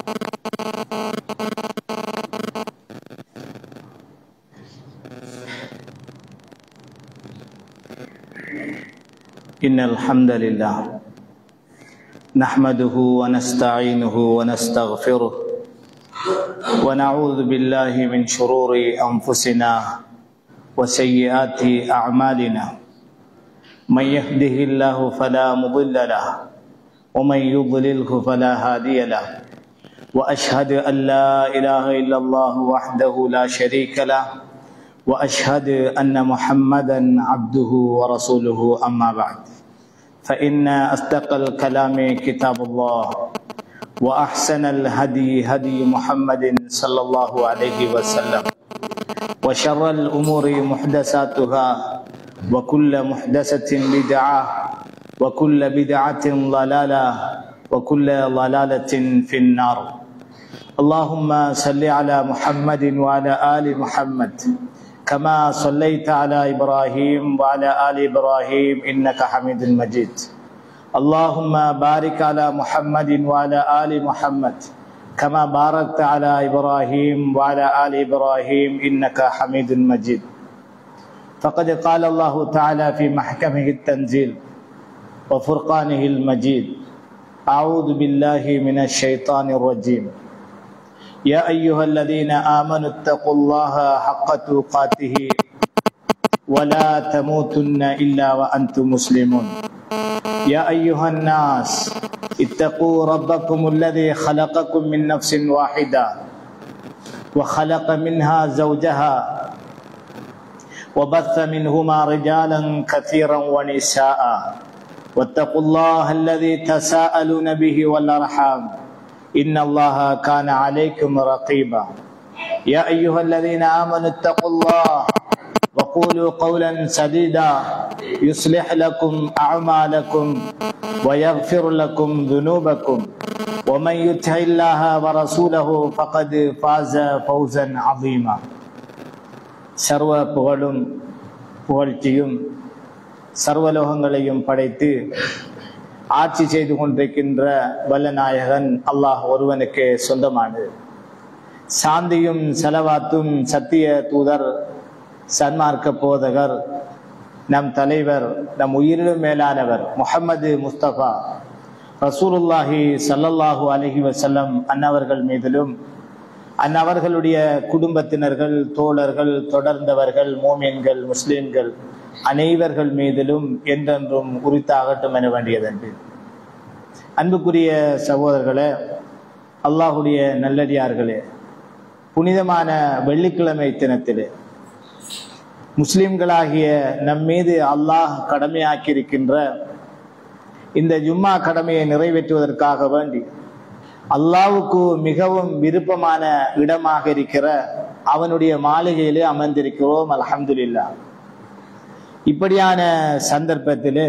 إن الحمد لله نحمده ونستعينه ونستغفره ونعوذ بالله من شرور أنفسنا وسيئات أعمالنا من يهده الله فلا مضل له ومن يضلله فلا هادي له وأشهد أن لا إله إلا الله وحده لا شريك له واشهد ان محمدا عبده ورسوله اما بعد فان اصدق الكلام كتاب الله واحسن الهدي هدي محمد صلى الله عليه وسلم وشر الامور محدثاتها وكل محدثه بدعه وكل بدعه ضلاله وكل ضلاله في النار اللهم صل على محمد وعلى ال محمد كما صليت على ابراهيم وعلى ال ابراهيم انك حميد مجيد اللهم بارك على محمد وعلى ال محمد كما باركت على ابراهيم وعلى ال ابراهيم انك حميد مجيد فقد قال الله تعالى في محكمه التنزيل وفرقانه المجيد اعوذ بالله من الشيطان الرجيم يا أيها الذين آمنوا اتقوا الله حق تقاته ولا تموتن إلا وأنتم مسلمون يا أيها الناس اتقوا ربكم الذي خلقكم من نفس واحدة وخلق منها زوجها وبث منهما رجالا كثيرا ونساء واتقوا الله الذي تساءلون به والأرحام إن الله كان عليكم رقيبا يا أيها الذين آمنوا اتقوا الله وقولوا قولا سديدا يصلح لكم أعمالكم ويغفر لكم ذنوبكم ومن يطع الله ورسوله فقد فاز فوزا عظيما சர்வ புகழும் புகழ்ச்சியும் சர்வலோகங்களையும் படைத்து ஆட்சி செய்து கொண்டிருக்கின்ற வல்லநாயகன் அல்லாஹ் ஒருவனுக்கு சொந்தமானது சாந்தியும் செலவாத்தும் சத்திய தூதர் சன்மார்க்க போதகர் நம் தலைவர் நம் உயிரிலும் மேலானவர் முகமது முஸ்தபா ரசூலுல்லாஹி சல்லல்லாஹு அலஹி வசல்லம் அன்னவர்கள் மீதிலும் அன்னவர்களுடைய குடும்பத்தினர்கள் தோழர்கள் தொடர்ந்தவர்கள் மோமியன்கள் முஸ்லிம்கள் அனைவர்கள் மீதிலும் என்றென்றும் உரித்தாகட்டும் என வேண்டியதன்று அன்புக்குரிய சகோதரர்களே அல்லாஹுடைய நல்லடியார்களே புனிதமான வெள்ளிக்கிழமை தினத்திலே முஸ்லிம்களாகிய நம் மீது அல்லாஹ் கடமையாக்கியிருக்கின்ற இந்த ஜும்மா கடமையை நிறைவேற்றுவதற்காக வேண்டி அல்லாவுக்கு மிகவும் விருப்பமான இடமாக இருக்கிற அவனுடைய மாளிகையிலே அமர்ந்திருக்கிறோம் அலமதுல்லா இப்படியான சந்தர்ப்பத்தில்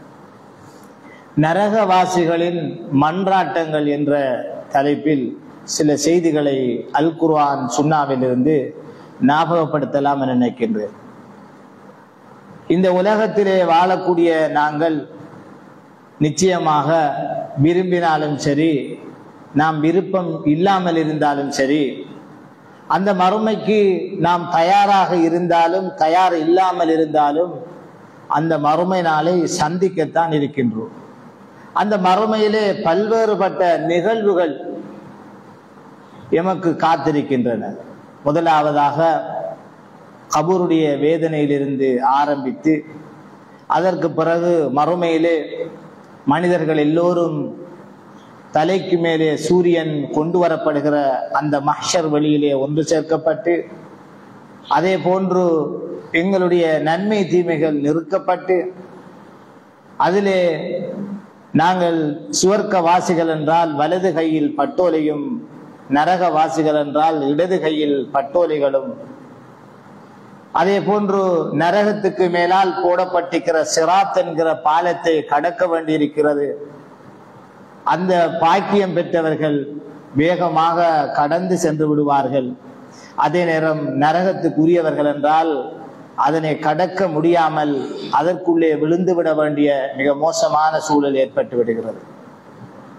நரகவாசிகளின் மன்றாட்டங்கள் என்ற தலைப்பில் சில செய்திகளை அல் குர்ஆன் சுண்ணாவிலிருந்து ஞாபகப்படுத்தலாம் என நினைக்கின்றேன் இந்த உலகத்திலே வாழக்கூடிய நாங்கள் நிச்சயமாக விரும்பினாலும் சரி நாம் விருப்பம் இல்லாமல் இருந்தாலும் சரி அந்த மறுமைக்கு நாம் தயாராக இருந்தாலும் தயார் இல்லாமல் இருந்தாலும் அந்த மறுமை நாளை சந்திக்கத்தான் இருக்கின்றோம் அந்த மறுமையிலே பல்வேறுபட்ட நிகழ்வுகள் எமக்கு காத்திருக்கின்றன முதலாவதாக கபூருடைய வேதனையிலிருந்து ஆரம்பித்து அதற்கு பிறகு மறுமையிலே மனிதர்கள் எல்லோரும் தலைக்கு மேலே சூரியன் கொண்டு வரப்படுகிற அந்த மஹ்ஷர் வெளியிலே ஒன்று சேர்க்கப்பட்டு அதே போன்று எங்களுடைய நன்மை தீமைகள் நிறுக்கப்பட்டு அதிலே நாங்கள் சுவர்க்க வாசிகள் என்றால் வலது கையில் பட்டோலையும் நரக வாசிகள் என்றால் இடது கையில் பட்டோலைகளும் அதே போன்று நரகத்துக்கு மேலால் போடப்பட்டிருக்கிற சிராத் என்கிற பாலத்தை கடக்க வேண்டியிருக்கிறது அந்த பாக்கியம் பெற்றவர்கள் வேகமாக கடந்து சென்று விடுவார்கள் அதே நேரம் நரகத்துக்குரியவர்கள் என்றால் அதனை கடக்க முடியாமல் அதற்குள்ளே விழுந்து விட வேண்டிய மிக மோசமான சூழல் ஏற்பட்டு விடுகிறது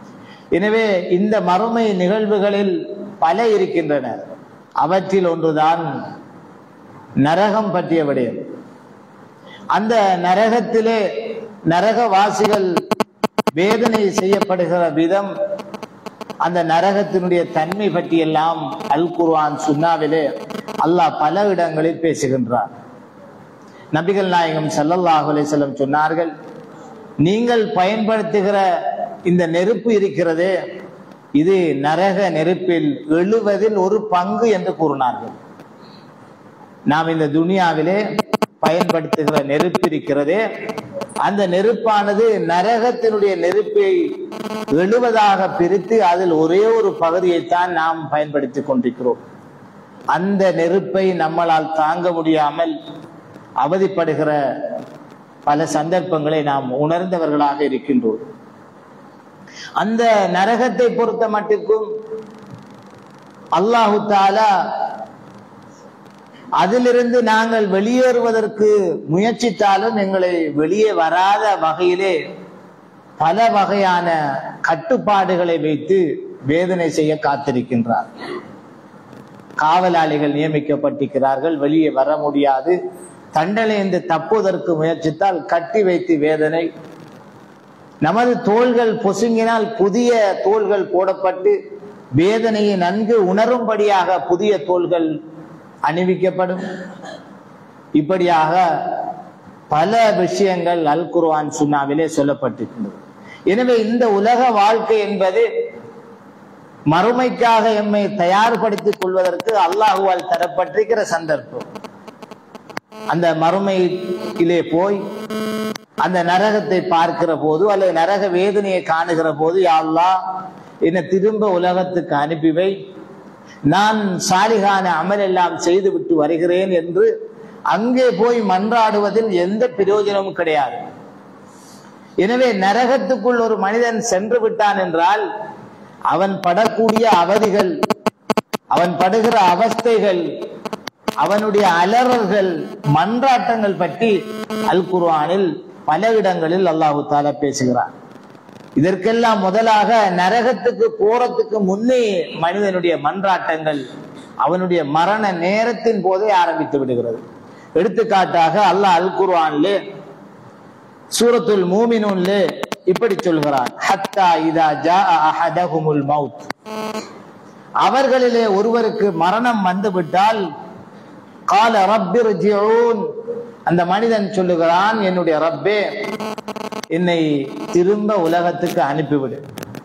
எனவே இந்த மறுமை நிகழ்வுகளில் பல இருக்கின்றன அவற்றில் ஒன்றுதான் நரகம் பற்றிய விடயம் அந்த நரகத்திலே நரகவாசிகள் வேதனை செய்யப்படுகிற விதம் அந்த நரகத்தினுடைய தன்மை பற்றியெல்லாம் அல் குர்ஆன் சுன்னாவிலே அல்லாஹ் பல இடங்களில் பேசுகின்றார் நபிகள் நாயகம் ஸல்லல்லாஹு அலைஹி வஸல்லம் சொன்னார்கள் நீங்கள் பயன்படுத்துகிற இந்த நெருப்பு இருக்கிறதே இது நரக நெருப்பில் எழுவதில் ஒரு பங்கு என்று கூறினார்கள் நாம் இந்த துனியாவிலே பயன்படுத்துகிற நெருப்பு இருக்கிறதே அந்த நெருப்பானது நரகத்தினுடைய நெருப்பை எழுவதாக பிரித்து அதில் ஒரே ஒரு பகுதியைத்தான் நாம் பயன்படுத்திக் கொண்டிருக்கிறோம் அந்த நெருப்பை நம்மளால் தாங்க முடியாமல் அவதிப்படுகிற பல சந்தர்ப்பங்களை நாம் உணர்ந்தவர்களாக இருக்கின்றோம் அந்த நரகத்தை பொறுத்த மட்டிற்கும் அல்லாஹு தாலா அதிலிருந்து நாங்கள் வெளியேறுவதற்கு முயற்சித்தாலும் எங்களை வெளியே வராத வகையிலே பல வகையான கட்டுப்பாடுகளை வைத்து வேதனை செய்ய காத்திருக்கின்றார் காவலாளிகள் நியமிக்கப்பட்டிருக்கிறார்கள் வெளியே வர முடியாது தண்டனைந்து தப்புவதற்கு முயற்சித்தால் கட்டி வைத்து வேதனை நமது தோள்கள் பொசுங்கினால் புதிய தோள்கள் போடப்பட்டு வேதனையை நன்கு உணரும்படியாக புதிய தோள்கள் அணிவிக்கப்படும் இப்படியாக பல விஷயங்கள் அல் குர்ஆன் சுன்னாவிலே சொல்லப்பட்டிருக்கின்றது எனவே இந்த உலக வாழ்க்கை என்பது மறுமைக்காக எம்மை தயார்படுத்திக் கொள்வதற்கு அல்லாஹுவால் தரப்பட்டிருக்கிற சந்தர்ப்பம் அந்த மறுமையிலே போய் அந்த நரகத்தை பார்க்கிற போது அல்லது நரக வேதனையை காணுகிற போது யா அல்லாஹ் என்னை திரும்ப உலகத்துக்கு அனுப்பி வை நான் சாலிகான அமல் எல்லாம் செய்து விட்டு வருகிறேன் என்று அங்கே போய் மன்றாடுவதில் எந்த பிரயோஜனமும் கிடையாது எனவே நரகத்துக்குள் ஒரு மனிதன் சென்று விட்டான் என்றால் அவன் படக்கூடிய அவதிகள் அவன் படுகிற அவஸ்தைகள் அவனுடைய அலறல்கள் மன்றாட்டங்கள் பற்றி அல் குர்ஆனில் பல இடங்களில் அல்லாஹு தாலா பேசுகிறான் இதற்கெல்லாம் முதலாக நரகத்துக்கு போறதுக்கு முன்னே மனிதனுடைய மன்றாட்டங்கள் அவனுடைய மரண நேரத்தின் போதே ஆரம்பித்து விடுகிறது எடுத்துக்காட்டாக அல்லாஹ் அல் குர்ஆன்லே சூரத்துல் மூமினூன்லே இப்படி சொல்கிறான் ஹத்தா இதா ஜா அஹதஹுமுல் மவுத் அவர்களிலே ஒருவருக்கு மரணம் வந்துவிட்டால் கால ரப்பிர் அந்த மனிதன் சொல்லுகிறான் என்னுடைய ரப்பே என்னை திரும்ப உலகத்துக்கு அனுப்பிவிடு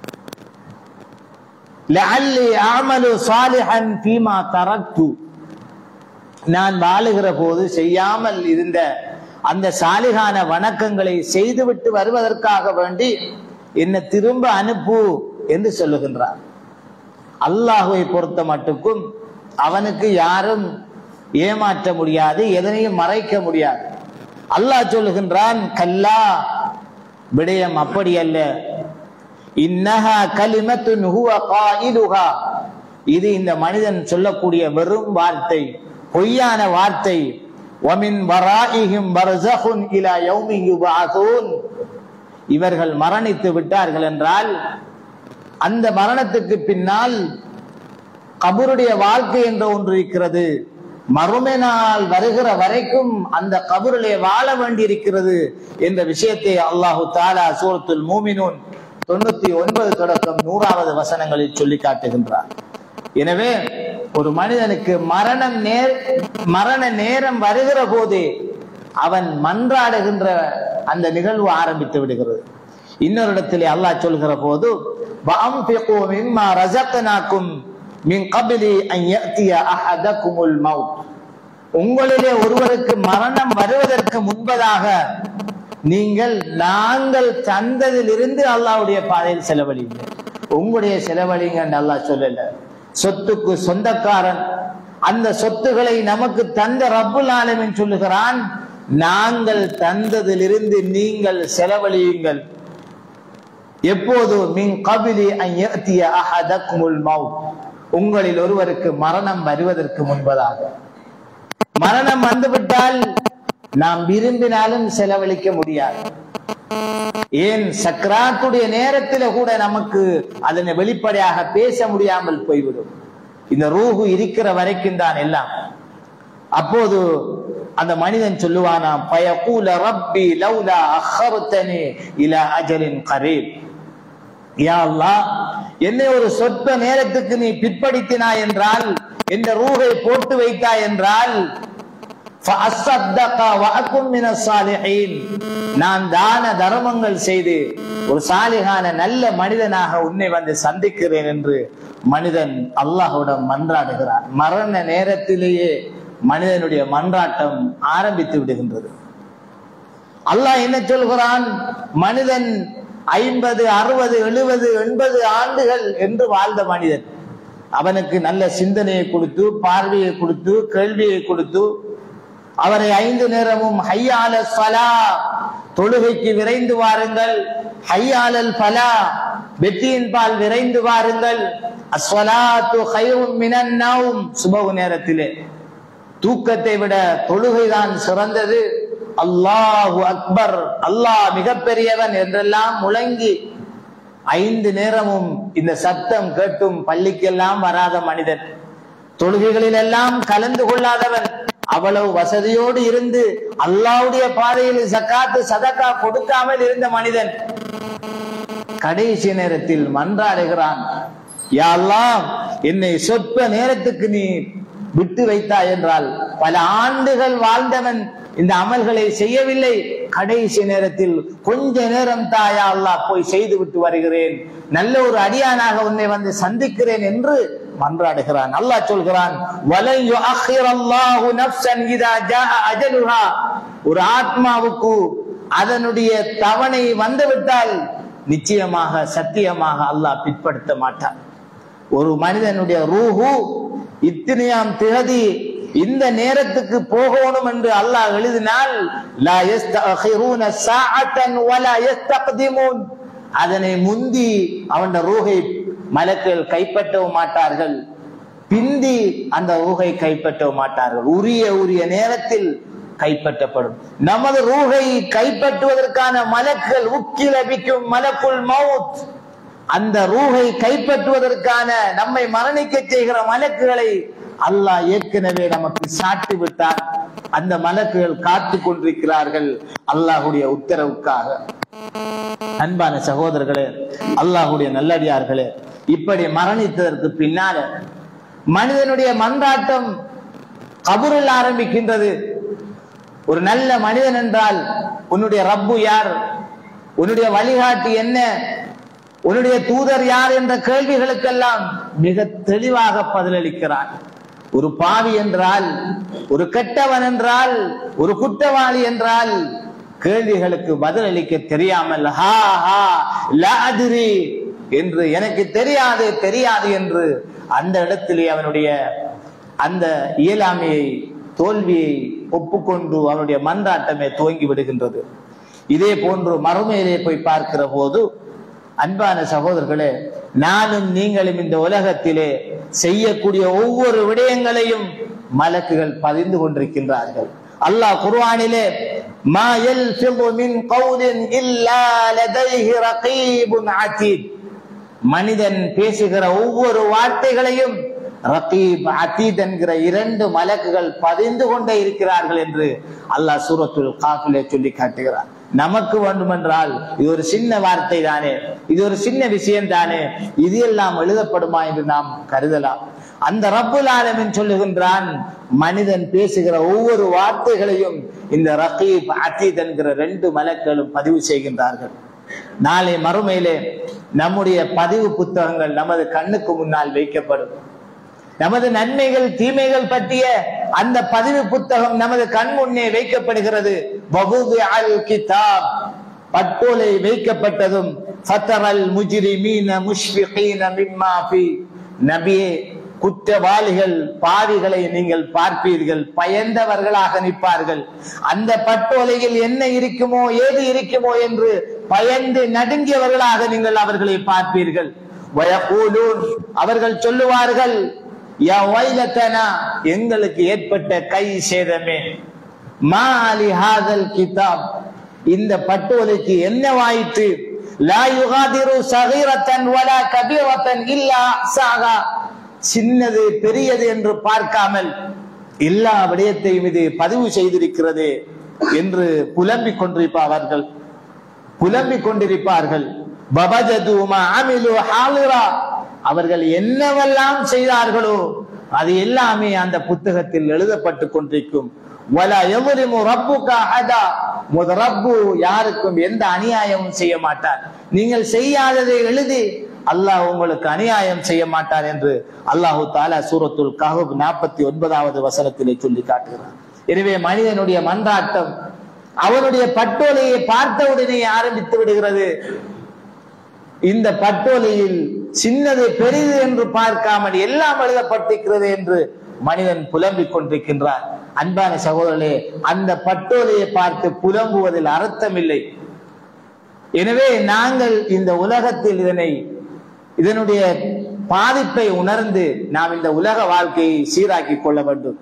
லஅல்லி அஅமலு சாலிஹன் ஃபீமா தரக்து நான் வாழுகிற போது செய்யாமல் இருந்த அந்த சாலிகான வணக்கங்களை செய்துவிட்டு வருவதற்காக வேண்டி என்னை திரும்ப அனுப்பு என்று சொல்லுகின்றார் அல்லாஹுவை பொறுத்த மட்டுக்கும் அவனுக்கு யாரும் ஏமாற்ற முடியாது எதனையும் மறைக்க முடியாது அல்லாஹ் சொல்லுகின்றான் கல்லா விடயம் அப்படி அல்ல இன்னஹா கலிமத்துன் ஹுவ காயிலுஹா இது இந்த மனிதன் சொல்லக்கூடிய வெறும் வார்த்தை பொய்யான வார்த்தை வமின் வராஇஹிம் பர்ஸஹுன் இலா யௌமி யுபஅஸூன் இவர்கள் மரணித்து விட்டார்கள் என்றால் அந்த மரணத்துக்கு பின்னால் கபருடைய வாழ்க்கை என்ற ஒன்று இருக்கிறது மறுமை நாள் வருகிற வரைக்கும் அந்த கபரிலே வாழ வேண்டியிருக்கிறது என்ற விஷயத்தை அல்லாஹு தாலா சூரத்துல் மூமினூன் தொண்ணூத்தி ஒன்பது தொடக்கம் நூறாவது வசனங்களில் சொல்லி காட்டுகின்றார் எனவே ஒரு மனிதனுக்கு மரணம் நேர் மரண நேரம் வருகிற போதே அவன் மன்றாடுகின்ற அந்த நிகழ்வு ஆரம்பித்து விடுகிறது இன்னொரு இடத்திலே அல்லாஹ் சொல்கிற போது வஅன்ஃபிகு மிம்மா ரஸக்னாக்கும் மின் கபிலி அன் யஅதிய அஹதகுமுல் மவுத் உங்களிலே ஒருவருக்கு மரணம் வருவதற்கு முன்பதாக நீங்கள் நாங்கள் தந்ததிலிருந்து அல்லாஹ்வுடைய பாதையில் செலவழிங்க உங்களுடைய செலவழிங்க அல்லாஹ் சொல்லல சொத்துக்கு சொந்தக்காரன் அந்த சொத்துக்களை நமக்கு தந்த ரப்புல் ஆலமின் சொல்லுகிறான் நாங்கள் தந்ததிலிருந்து நீங்கள் செலவழியுங்கள் எப்போது மின் கபிலி அய்யத்திய அஹதக்குமுல் மவுத் உங்களில் ஒருவருக்கு மரணம் வருவதற்கு முன்பதாக மரணம் வந்துவிட்டால் நாம் விரும்பினாலும் செலவழிக்க முடியாது ஏன் சக்கராத்துடைய நேரத்தில கூட நமக்கு அதனை வெளிப்படையாக பேச முடியாமல் போய்விடும் இந்த ரூஹு இருக்கிற வரைக்கும் தான் எல்லாம் அப்போது அந்த மனிதன் சொல்லுவானாம் பயகூல ரப்பி லௌலா அஹர்தனி இலா அஜலின் கரீப் யா அல்லாஹ் என்னை ஒரு சொற்ப நேரத்துக்கு நீ பிற்படுத்தினாய் என்றால் என்ற ரூகை போட்டு வைத்தாய் என்றால் فأصدق وأكن من الصالحين நான் தான தர்மங்கள் செய்து ஒரு சாலிகான நல்ல மனிதனாக உன்னை வந்து சந்திக்கிறேன் என்று மனிதன் அல்லாஹ்விடம் மன்றாடுகிறார் மரண நேரத்திலேயே மனிதனுடைய மன்றாட்டம் ஆரம்பித்து விடுகின்றது அல்லாஹ் என்ன சொல்கிறான் மனிதன் ஐம்பது அறுபது எழுபது எண்பது ஆண்டுகள் என்று வாழ்ந்த மனிதன் அவனுக்கு நல்ல சிந்தனையை கொடுத்து பார்வையை கொடுத்து கேள்வியை கொடுத்து அவரை ஐந்து நேரமும் ஹையால ஃபலா தொழுகைக்கு விரைந்து வாருங்கள் ஹையாலல் ஃபலா வெற்றியின் பால் விரைந்து வாருங்கள் அஸ்வலாத்து ஹைரும் மினன் நௌம் சுபகு நேரத்திலே தூக்கத்தை விட தொழுகைதான் சிறந்தது அல்லாஹு அக்பர் அல்லாஹ் மிகப்பெரியவன் என்றெல்லாம் முழங்கி ஐந்து நேரமும் இந்த சத்தம் கேட்டும் பள்ளிக்கெல்லாம் வராத மனிதன் தொழுகைகளில் எல்லாம் கலந்து கொள்ளாதவன் அவ்வளவு வசதியோடு இருந்து அல்லாவுடைய பாதையில் சக்காத்து சதக்கா கொடுக்காமல் இருந்த மனிதன் கடைசி நேரத்தில் மன்றாடுகிறான் யா அல்லாஹ் என்னை சொற்ப நேரத்துக்கு நீ விட்டு வைத்தாய் என்றால் பல ஆண்டுகள் வாழ்ந்தவன் இந்த அமல்களை செய்யவில்லை கடைசி நேரத்தில் கொஞ்ச நேரம் தாயா அல்லாஹ் போய் செய்து விட்டு வருகிறேன் நல்ல ஒரு அடியானாக உன்னை வந்து சந்திக்கிறேன் என்று மன்றாடுகிறான் அல்லாஹ் சொல்கிறான் "வலன் யுஅக்கிரல்லாஹு நஃப்ஸன் இதா ஜாஅ அஜலுஹா." ஒரு ஆத்மாவுக்கு அதனுடைய தவணை வந்துவிட்டால் நிச்சயமாக சத்தியமாக அல்லாஹ் பிற்படுத்த மாட்டான் ஒரு மனிதனுடைய ரூஹு இத்தனையாம் திகதி இந்த நேரத்துக்கு போகணும் என்று அல்லாஹ் எழுதினால் லா யஸ்தஅகிரூன சாஅத்தன் வலா யஸ்தக்திமூன் அதனை முந்தி அவன் ரூஹை மலக்கள் கைப்பற்றவும் மாட்டார்கள் பிந்தி அந்த ரூஹை கைப்பற்றவும் மாட்டார்கள் உரிய உரிய நேரத்தில் கைப்பற்றப்படும் நமது ரூஹை கைப்பற்றுவதற்கான மலக்குகள் உக்கிலபிக்கும் மலக்குள் மவுத் அந்த ரூஹை கைப்பற்றுவதற்கான நம்மை மரணிக்க செய்கிற மலக்குகளை அல்லாஹ் ஏற்கனவே நமக்கு சாட்டி விட்டார் அந்த மலக்குகள் காத்து கொண்டிருக்கிறார்கள் அல்லாஹுடைய உத்தரவுக்காக அன்பான சகோதரர்களே அல்லாஹுடைய நல்லடியார்களே இப்படி மரணித்ததற்கு பின்னால மனிதனுடைய மன்றாட்டம் கபூரில் ஆரம்பிக்கின்றது ஒரு நல்ல மனிதன் என்றால் உன்னுடைய ரப்பு யார் உன்னுடைய வழிகாட்டி என்ன உன்னுடைய தூதர் யார் என்ற கேள்விகளுக்கெல்லாம் மிக தெளிவாக பதிலளிக்கிறான் ஒரு பாவி என்றால் ஒரு கெட்டவன் என்றால் ஒரு குற்றவாளி என்றால் கேள்விகளுக்கு பதிலளிக்க தெரியாமல் ஹா ஹா லா அதிரி என்று எனக்கு தெரியாது தெரியாது என்று அந்த இடத்திலே அவனுடைய அந்த இயலாமையை தோல்வியை ஒப்புக்கொண்டு அவனுடைய மன்றாட்டமே துவங்கி விடுகின்றது இதே போன்று மறுமையிலே போய் பார்க்கிற போது அன்பான சகோதரர்களே நானும் நீங்களும் இந்த உலகத்திலே செய்யக்கூடிய ஒவ்வொரு விடயங்களையும் மலக்குகள் பதிந்து கொண்டிருக்கின்றார்கள் அல்லாஹ் குர்ஆனிலே மா யல்ஃபிது மின் கௌலின் இல்லா லதைஹி ரகீபுன் அதீத் மனிதன் பேசுகிற ஒவ்வொரு வார்த்தைகளையும் ரகீப் அதீத் என்கிற இரண்டு மலக்குகள் பதிந்து கொண்டே இருக்கிறார்கள் என்று அல்லாஹ் சூரத்துல் காஃபிலே சொல்லி காட்டுகிறார் நமக்கு வேண்டுமென்றால் இது ஒரு சின்ன வார்த்தை தானே இது ஒரு சின்ன விஷயம் தானே இது எல்லாம் எழுதப்படுமா என்று நாம் கருதலாம் அந்த ரப்புல் ஆலமின் சொல்லுகின்றான் மனிதன் பேசுகிற ஒவ்வொரு வார்த்தைகளையும் இந்த ரகீப் அதீத் என்கிற ரெண்டு மலக்களும் பதிவு செய்கின்றார்கள் நாளை மறுமையிலே நம்முடைய பதிவு புத்தகங்கள் நமது கண்ணுக்கு முன்னால் வைக்கப்படும் நமது நன்மைகள் தீமைகள் பற்றிய அந்த பதிவு புத்தகம் நமது கண் முன்னே வைக்கப்படுகிறது வகுது கிதாப் பட்போலை வைக்கப்பட்டதும் ஃபத்தரல் முஜ்ரிமீன முஷ்ஃபிகீன மிம்மா ஃபீ நபியே குற்றவாளிகள் பாவிகளை நீங்கள் பார்ப்பீர்கள் பயந்தவர்களாக நிற்பார்கள் அந்த பட்டோலையில் என்ன இருக்குமோ ஏது இருக்குமோ என்று பயந்து நடுங்கியவர்களாக நீங்கள் அவர்களை பார்ப்பீர்கள் வயகூலூன் அவர்கள் சொல்லுவார்கள் யா வைலத்தனா எங்களுக்கு ஏற்பட்ட கை சேதமே மாலி ஹாதல் கிதாப் இந்த பட்டோலைக்கு என்னவாயிற்று லா யுகாதிரு சகீரத்தன் வலா கபீரத்தன் இல்லா சாகா சின்னது பெரியது என்று பார்க்காமல் எல்லா விடயத்தையும் இது பதிவு செய்திருக்கிறது என்று புலம்பிக் கொண்டிருப்பார்கள் புலம்பிக் கொண்டிருப்பார்கள் பபஜது மா அமிலு ஹாலிரா அவர்கள் என்னவெல்லாம் செய்தார்களோ அது எல்லாமே அந்த புத்தகத்தில் எழுதப்பட்டு கொண்டிருக்கும் வலா எவரிமு ரப்புகா அஹதா முத ரப்பு யாருக்கும் எந்த அநியாயமும் செய்ய மாட்டார் நீங்கள் செய்யாததை எழுதி அல்லாஹ் உங்களுக்கு அநியாயம் செய்ய மாட்டார் என்று அல்லாஹு தாலா சூரத்துல் கஹப் நாற்பத்தி ஒன்பதாவது வசனத்திலே சொல்லி காட்டுகிறார் எனவே மனிதனுடைய மன்றாட்டம் அவனுடைய பட்டோலையை பார்த்தவுடனே ஆரம்பித்து விடுகிறது இந்த பட்டோலையில் சின்னது பெரிது என்று பார்க்காமல் எல்லாம் எழுதப்பட்டிருக்கிறது என்று மனிதன் புலம்பிக் கொண்டிருக்கின்றார் அன்பான சகோதரர்களே அந்த பட்டோலையை பார்த்து புலம்புவதில் அர்த்தமில்லை எனவே நாங்கள் இந்த உலகத்தில் இதனை இதனுடைய பாதிப்பை உணர்ந்து நாம் இந்த உலக வாழ்க்கையை சீராக்கி கொள்ள வேண்டும்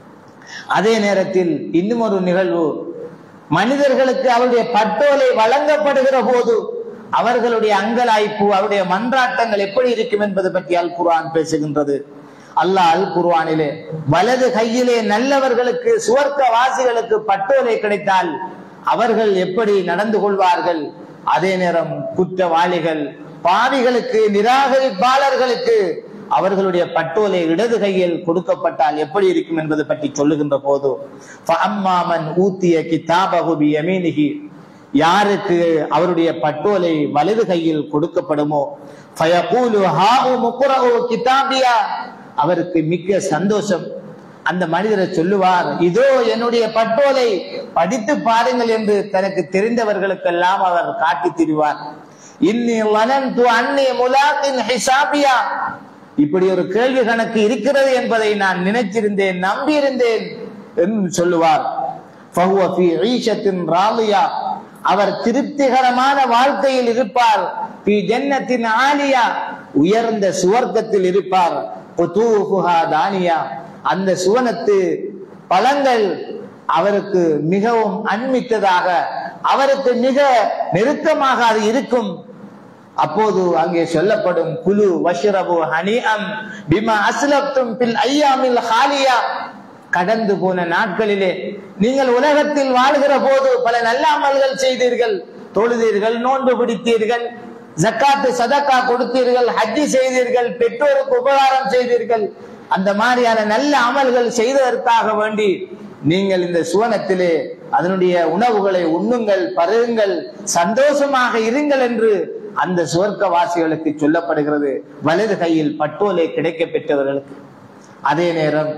அதே நேரத்தில் இன்னும் ஒரு நிகழ்வு மனிதர்களுக்கு அவருடைய பட்டோலை வழங்கப்படுகிற போது அவர்களுடைய அங்கலாய்ப்பு அவருடைய மன்றாட்டங்கள் எப்படி இருக்கும் என்பது பற்றி அல் குர்ஆன் பேசுகின்றது அல்லாஹ் அல் குர்ஆனிலே வலது கையிலே நல்லவர்களுக்கு சுவர்க்க வாசிகளுக்கு பட்டோலை கிடைத்தால் அவர்கள் எப்படி நடந்து கொள்வார்கள் அதே நேரம் குற்றவாளிகள் பாவிகளுக்கு நிராகரிப்பாளர்களுக்கு அவர்களுடைய பட்டோலை இடது கையில் கொடுக்கப்பட்டால் எப்படி இருக்கும் என்பது பற்றி சொல்லுகின்ற போது ஃபஅம்மாமன் ஊத்திய கிதாபஹு பியமீனிஹி யாருக்கு அவருடைய பட்டோலை வலது கையில் கொடுக்கப்படுமோ ஃபயகூலு ஹாஉ முக்ரஉ கிதாபியா அவருக்கு மிக்க சந்தோஷம் அந்த மனிதரை சொல்லுவார் இதோ என்னுடைய பட்டோலை படித்து பாருங்கள் என்று தனக்கு தெரிந்தவர்களுக்கெல்லாம் அவர் காட்டித் திரிவார் இன்னி லனன்து அன்னி முலாக்கின் ஹிசாபியா இப்படி ஒரு கேள்வி கணக்கு இருக்கிறது என்பதை நான் நினைச்சிருந்தேன் நம்பியிருந்தேன் என்று சொல்லுவார் ஃபஹுவ ஃபீ ஈஷத்தின் ராலியா அவர் திருப்திகரமான வாழ்க்கையில் இருப்பார் ஃபீ ஜன்னத்தின் ஆலியா உயர்ந்த சுவர்க்கத்தில் இருப்பார் குதூஃபுஹா தானியா அந்த சுவனத்து பழங்கள் அவருக்கு மிகவும் அண்மித்ததாக அவருக்கு மிக நெருக்கமாக அது இருக்கும் அப்போது அங்கே சொல்லப்படும் குலு வஷ்ரபு ஹனிஅம் பிமா அஸ்லப்தும் பில் ஐயாமில் ஹாலியா கடந்து போன நாட்களிலே நீங்கள் உலகத்தில் வாழ்கிற போது பல நல்ல அமல்கள் செய்தீர்கள் தொழுதீர்கள் நோன்பு பிடித்தீர்கள் ஜக்காத்து சதக்கா கொடுத்தீர்கள் ஹஜ்ஜி செய்தீர்கள் பெற்றோருக்கு உபகாரம் செய்தீர்கள் அந்த மாதிரியான நல்ல அமல்கள் செய்ததற்காக வேண்டி நீங்கள் இந்த சுவனத்திலே அதனுடைய உணவுகளை உண்ணுங்கள் பருகுங்கள் சந்தோஷமாக இருங்கள் என்று அந்த சுவர்க்கவாசிகளுக்கு சொல்லப்படுகிறது வலது கையில் பட்டோலை கிடைக்க பெற்றவர்களுக்கு அதே நேரம்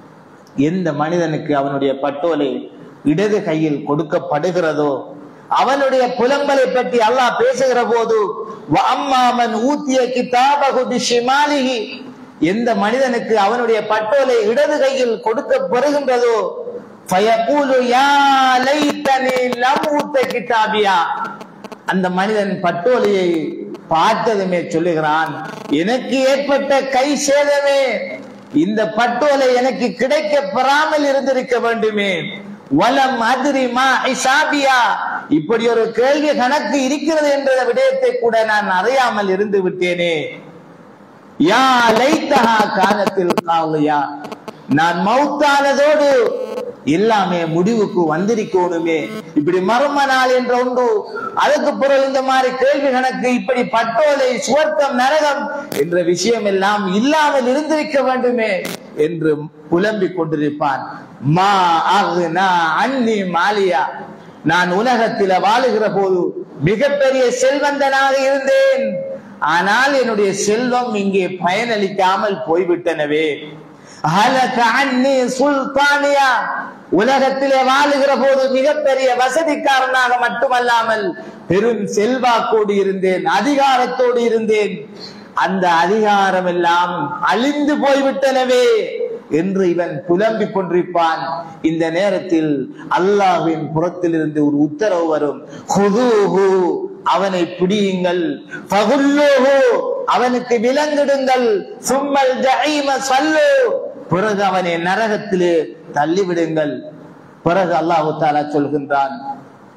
எந்த மனிதனுக்கு அவனுடைய பட்டோலை இடது கையில் கொடுக்கப்படுகிறதோ அவனுடைய புலம்பலை பற்றி அல்லாஹ் பேசுகிற போது அம்மாமன் ஊத்திய கிதாபகு பிஷிமாலிஹி எந்த மனிதனுக்கு அவனுடைய பட்டோலை இடது கையில் கொடுக்கப்படுகின்றதோ ஃபயகூலு யா லைத்தனி லம் ஊத்த கிதாபியா அந்த மனிதன் பட்டோலியை பார்த்ததுமே சொல்லுகிறான் எனக்கு ஏற்பட்ட கை சேதமே இந்த பட்டோலை எனக்கு கிடைக்க பெறாமல் இருந்திருக்க வேண்டுமே வலம் அதிரிமா ஐசாபியா இப்படி ஒரு கேள்வி கணக்கு இருக்கிறது என்ற விடயத்தை கூட நான் அறியாமல் இருந்து விட்டேனே யா லைத்தஹா காலத்தில் காவலியா நான் மௌத்தானதோடு எல்லாமே முடிவுக்கு வந்திருக்கணுமே இப்படி மர்ம நாள் என்ற ஒன்று அதுக்கு பிறகு இந்த மாதிரி கேள்வி கணக்கு இப்படி பட்டோலை சுவர்க்கம் நரகம் என்ற விஷயம் எல்லாம் இல்லாமல் இருந்திருக்க வேண்டுமே என்று புலம்பிக் கொண்டிருப்பான் மா அகுனா அன்னி மாலியா நான் உலகத்தில வாழுகிற போது மிகப்பெரிய செல்வந்தனாக இருந்தேன் ஆனால் என்னுடைய செல்வம் இங்கே பயனளிக்காமல் போய்விட்டனவே ஹலக அன்னி சுல்தானியா உலகத்திலே வாழுகிற போது மிகப்பெரிய வசதிக்காரனாக மட்டுமல்லாமல் பெரும் செல்வாக்கோடு இருந்தேன் அதிகாரத்தோடு இருந்தேன் அந்த அதிகாரம் எல்லாம் அழிந்து போய்விட்டனவே என்று இவன் புலம்பிக் கொண்டிருப்பான் இந்த நேரத்தில் அல்லாஹ்வின் புறத்திலிருந்து ஒரு உத்தரவு வரும் ஹுதூஹு அவனை பிடியுங்கள் ஃபகுல்லூஹு அவனுக்கு விலங்கிடுங்கள் சும்மல் ஜஹீம சல்லு பிறகு அவனை நரகத்திலே தள்ளிவிடுங்கள் பிறகு அல்லாஹு தாலா சொல்கின்றான்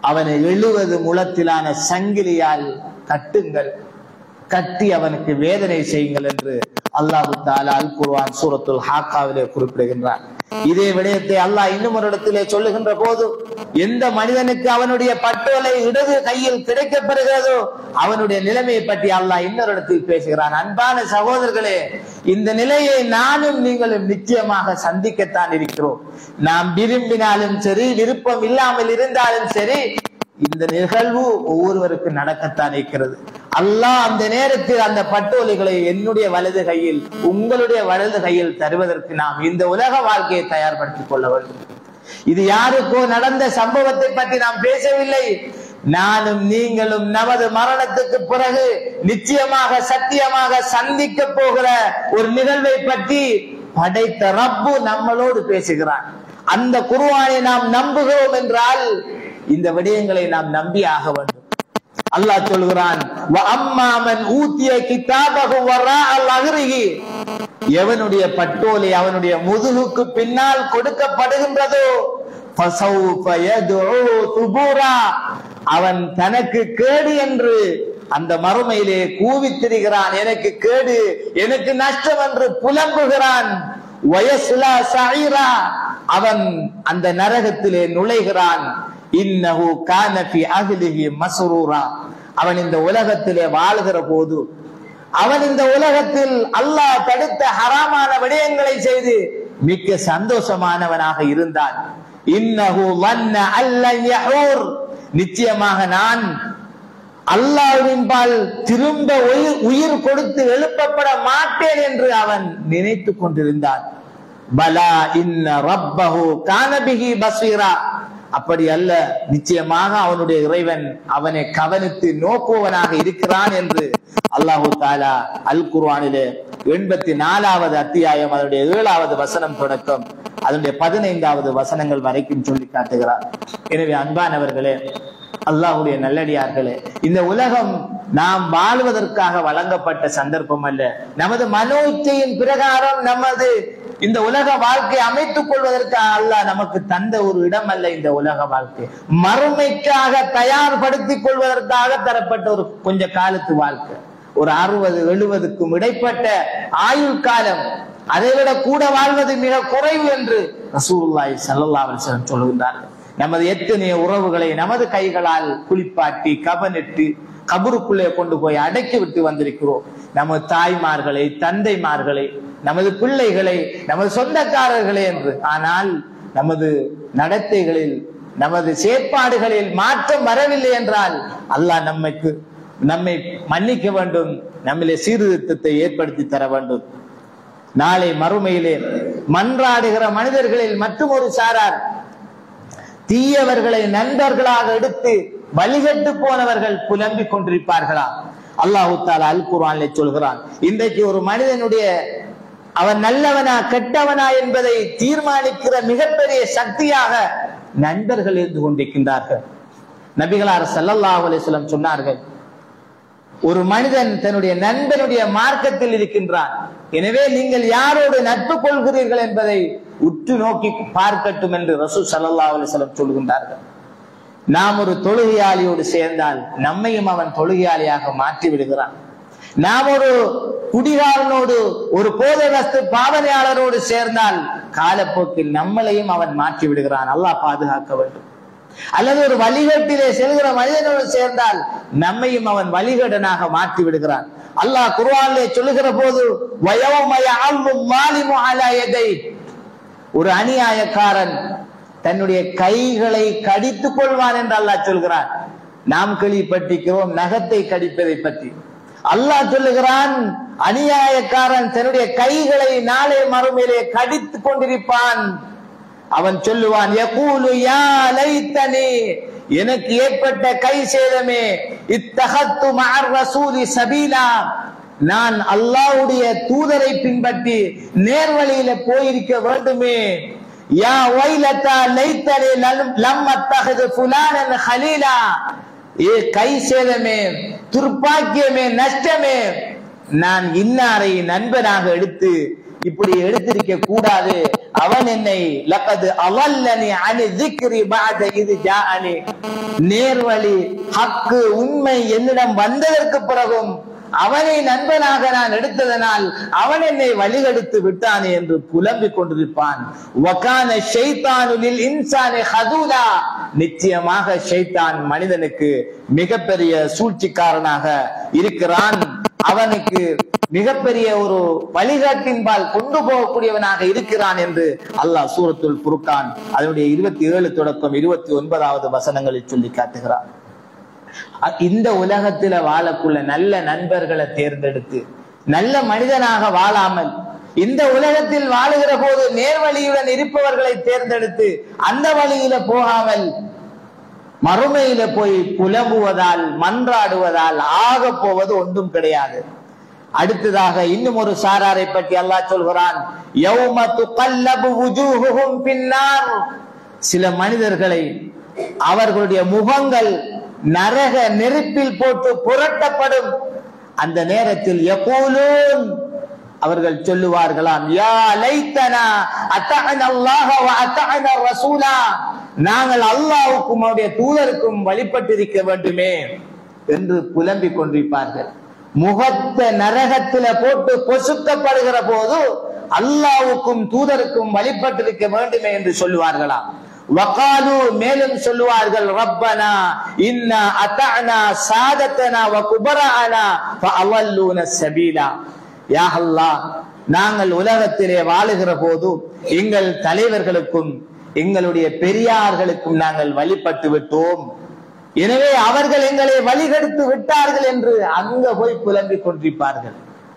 அவனை எழுவது முளத்திலான சங்கிலியால் கட்டுங்கள் கட்டி அவனுக்கு வேதனை செய்யுங்கள் என்று அல்லாஹு தாலா அல் குர்ஆன் சூரத்துல் ஹாக்காவிலே குறிப்பிடுகின்றான் இதே விடயத்தை அல்லாஹ் இன்னும் ஒரு இடத்திலே சொல்லுகின்ற போது எந்த மனிதனுக்கு அவனுடைய பட்டோலை இடது கையில் கிடைக்கப்பெறுகிறதோ அவனுடைய நிலைமையை பற்றி அல்லாஹ் இன்னொரு இடத்தில் பேசுகிறான் அன்பான சகோதரர்களே இந்த நிலையை நானும் நீங்களும் நிச்சயமாக சந்திக்கத்தான் இருக்கிறோம் நாம் விரும்பினாலும் சரி விருப்பம் இல்லாமல் இருந்தாலும் சரி இந்த நிகழ்வு ஒவ்வொருவருக்கு நடக்கத்தான் இருக்கிறது அல்லாஹ் அந்த நேரத்தில் அந்த பட்டோலிகளை என்னுடைய வலது கையில் உங்களுடைய வலது கையில் தருவதற்கு நாம் இந்த உலக வாழ்க்கையை தயார்படுத்திக் கொள்ள வேண்டும் இது யாருக்கோ நடந்த சம்பவத்தை பற்றி நாம் பேசவில்லை நானும் நீங்களும் நமது மரணத்துக்கு பிறகு நிச்சயமாக சத்தியமாக சந்திக்க போகிற ஒரு நிகழ்வை பற்றி படைத்த ரப்பு நம்மளோடு பேசுகிறான் அந்த குருவானை நாம் நம்புகிறோம் என்றால் இந்த விடயங்களை நாம் நம்பி ஆக வேண்டும் அல்லாஹ் சொல்கிறான் அம்மாமன் ஊத்திய கிதாபகு வரா அல் அகிரிகி எவனுடைய பட்டோலை அவனுடைய முதுகுக்கு பின்னால் கொடுக்கப்படுகின்றதோ فَسَوْفَ يَدْعُو ثُبُورًا. அவன் தனக்கு கேடு என்று அந்த மறுமையிலே கூவித் திரிகிறான் எனக்கு கேடு எனக்கு நஷ்டம் என்று புலம்புகிறான் வயசுலா சைரா அவன் அந்த நரகத்திலே நுழைகிறான் இன்னஹு கான ஃபி அஹ்லிஹி மஸ்ரூரா அவன் இந்த உலகத்திலே வாழ்கிற போது அவன் இந்த உலகத்தில் அல்லாஹ் தடுத்த ஹராமான விடயங்களை செய்து மிக்க சந்தோஷமானவனாக இருந்தான் இன்னஹு வன்ன அல்லன் யஹூர் நிச்சயமாக நான் அல்லாஹ்வின் பால் திரும்ப உயிர் உயிர் கொடுத்து எழுப்பப்பட மாட்டேன் என்று அவன் நினைத்துக் கொண்டிருந்தான் பலா இன்ன ரப்பஹு கானபிஹி பஸ்வீரா அப்படி அல்ல நிச்சயமாக அவனுடைய இறைவன் அவனை கவனித்து நோக்குவனாக இருக்கிறான் என்று அல்லாஹு தாலா அல் குர்ஆனிலே எண்பத்தி நாலாவது அத்தியாயம் அதனுடைய ஏழாவது வசனம் தொடக்கம் அதனுடைய பதினைந்தாவது வசனங்கள் வரைக்கும் சொல்லி காட்டுகிறார் எனவே அன்பானவர்களே அல்லாஹுடைய நல்லடியார்களே இந்த உலகம் நாம் வாழ்வதற்காக வழங்கப்பட்ட சந்தர்ப்பம் அல்ல நமது மனோ இச்சையின் பிரகாரம் நமது இந்த உலக வாழ்க்கை அமைத்துக் கொள்வதற்காக அல்லாஹ் நமக்கு தந்த ஒரு இடம் அல்ல இந்த உலக வாழ்க்கை மறுமைக்காக தயார்படுத்திக் கொள்வதற்காக தரப்பட்ட ஒரு கொஞ்ச காலத்து வாழ்க்கை ஒரு அறுபது எழுபதுக்கும் இடைப்பட்ட ஆயுள் காலம் அதை விட கூட வாழ்வது மிக குறைவு என்று ரசூலுல்லாஹி ஸல்லல்லாஹு அலைஹி வஸல்லம் சொல்லுகின்றார்கள் நமது எத்தனைய உறவுகளை நமது கைகளால் குளிப்பாட்டி கபனிட்டு கபருக்குள்ளே கொண்டு போய் அடக்கி விட்டு வந்திருக்கிறோம் நமது தாய்மார்களை தந்தைமார்களை நமது பிள்ளைகளை நமது சொந்தக்காரர்களே என்று ஆனால் நமது நடத்தைகளில் நமது செயற்பாடுகளில் மாற்றம் வரவில்லை என்றால் அல்லாஹ் நம்மைக்கு நம்மை மன்னிக்க வேண்டும் நம்மிலே சீர்திருத்தத்தை ஏற்படுத்தி தர வேண்டும் நாளை மறுமையிலே மன்றாடுகிற மனிதர்களில் மற்றும் ஒரு சாரார் தீயவர்களை நண்பர்களாக எடுத்து வழிகட்டு போனவர்கள் புலம்பிக் கொண்டிருப்பார்களா அல்லாஹு தாலா அல் குர்ஆனிலே சொல்கிறான் இன்றைக்கு ஒரு மனிதனுடைய அவன் நல்லவனா கெட்டவனா என்பதை தீர்மானிக்கிற மிகப்பெரிய சக்தியாக நண்பர்கள் இருந்து கொண்டிருக்கின்றார்கள் நபிகளார் ஸல்லல்லாஹு அலைஹி வஸல்லம் சொன்னார்கள் ஒரு மனிதன் தன்னுடைய நண்பனுடைய மார்க்கத்தில் இருக்கின்றான் எனவே நீங்கள் யாரோடு நட்பு கொள்கிறீர்கள் என்பதை உற்று நோக்கி பார்க்கட்டும் என்று ரசூல் ஸல்லல்லாஹு அலைஹி வஸல்லம் சொல்கின்றார்கள் நாம் ஒரு தொழுகையாளியோடு சேர்ந்தால் நம்மையும் அவன் தொழுகையாளியாக மாற்றி விடுகிறான் நாம் ஒரு குடிகாரனோடு ஒரு போதகஸ்து பாவனையாளரோடு சேர்ந்தால் காலப்போக்கில் நம்மளையும் அவன் மாற்றி விடுகிறான் அல்லாஹ் பாதுகாக்க வேண்டும் அல்லது ஒரு வழிகட்டிலே செல்கிற மனிதனோடு சேர்ந்தால் நம்மையும் அவன் வழிகடனாக மாற்றி விடுகிறான் அல்லாஹ் குர்ஆனிலே சொல்லுகிற போது வயவம யஅல்லு ஸாலிமு அலா யதை ஒரு அநியாயக்காரன் தன்னுடைய கைகளை கடித்துக் கொள்வான் என்று அல்லாஹ் சொல்கிறான் நாம் கேள்விப்பட்டிருக்கிறோம் நகத்தை கடிப்பதை பற்றி அல்லாஹ் சொல்லுகிறான் அநியாயக்காரன் தன்னுடைய கைகளை நாளை மறுமையிலே கடித்துக் கொண்டிருப்பான் அவன் சொல்லுவான் யகூலு யா லைத்தனி எனக்கு ஏற்பட்ட கை சேதமே இத்தகத்து மஅர் ரசூலி சபீலா நான் அல்லாஹ்வுடைய தூதரை பின்பற்றி நேர்வழியில போயிருக்க வேண்டுமே யா வைலத்தா லைத்தனி லம்- லம் அத்தகது ஃபுலானன் ஹலீலா ஏ கை சேதமே துர்ப்பாக்கியமே நஷ்டமே நான் இன்னாரை நண்பனாக எடுத்து இப்படி எடுத்திருக்க கூடாது அவன் என்னை லக்கது அவல்லனி அனி திக்ரி பாத இது ஜாஅனி நேர்வழி ஹக்கு உண்மை என்னிடம் வந்ததற்கு பிறகும் அவனை நண்பனாக நான் எடுத்ததனால் அவன் என்னை வழிகெடுத்து விட்டானே என்று புலம்பிக் கொண்டிருப்பான் வகான ஷைத்தானுலில் இன்சானே ஹதூலா நிச்சயமாக ஷைத்தான் மனிதனுக்கு மிகப்பெரிய சூழ்ச்சிக்காரனாக இருக்கிறான் அவனுக்கு மிகப்பெரிய ஒரு வழிகாட்டின்பால் கொண்டு போகக்கூடியவனாக இருக்கிறான் என்று அல்லாஹ் சூரத்துல் புருக்கான் அதனுடைய இருபத்தி ஏழு தொடக்கம் இருபத்தி ஒன்பதாவது வசனங்களில் சொல்லி காட்டுகிறான் அ- இந்த உலகத்துல வாழக்குள்ள நல்ல நண்பர்களை தேர்ந்தெடுத்து நல்ல மனிதனாக வாழாமல் இந்த உலகத்தில் வாழுகிற போது நேர்வழியுடன் இருப்பவர்களை தேர்ந்தெடுத்து அந்த வழியில போகாமல் மறுமையில போய் புலம்புவதால் மன்றாடுவதால் ஆக போவது ஒன்றும் கிடையாது அடுத்ததாக இன்னும் ஒரு சாராரை பற்றி அல்லாஹ் சொல்கிறான் யௌம துகல்லபு வுஜூஹுஹும் பின்னார் சில மனிதர்களை அவர்களுடைய முகங்கள் நரக நெருப்பில் போட்டு புரட்டப்படும் அந்த நேரத்தில் யகூலூன் அவர்கள் சொல்லுவார்களாம் யா லைத்தனா அத்தஅன அல்லாஹ வ அத்தஅன ரசூலா நாங்கள் அல்லாஹ்வுக்கும் அவருடைய தூதருக்கும் வழிபட்டிருக்க வேண்டுமே என்று புலம்பிக் கொண்டிருப்பார்கள் முகத்த நரகத்தில போட்டு பொசுக்கப்படுகிற போது அல்லாஹ்வுக்கும் தூதருக்கும் வழிபட்டிருக்க வேண்டுமே என்று சொல்லுவார்களாம் வகாலு மேலும் சொல்லுவார்கள் ரப்பனா இன்னா அத்தஅனா சாதத்தனா வ குபரானா ஃபஅவல்லூன சபீலா யா அல்லாஹ் நாங்கள் உலகத்திலே வாழுகிற போது எங்கள் தலைவர்களுக்கும் எங்களுடைய பெரியார்களுக்கும் நாங்கள் வழிபட்டு விட்டோம் எனவே அவர்கள் எங்களை வழிகெடுத்து விட்டார்கள் என்று அங்க போய் புலம்பிக் கொண்டிருப்பார்கள்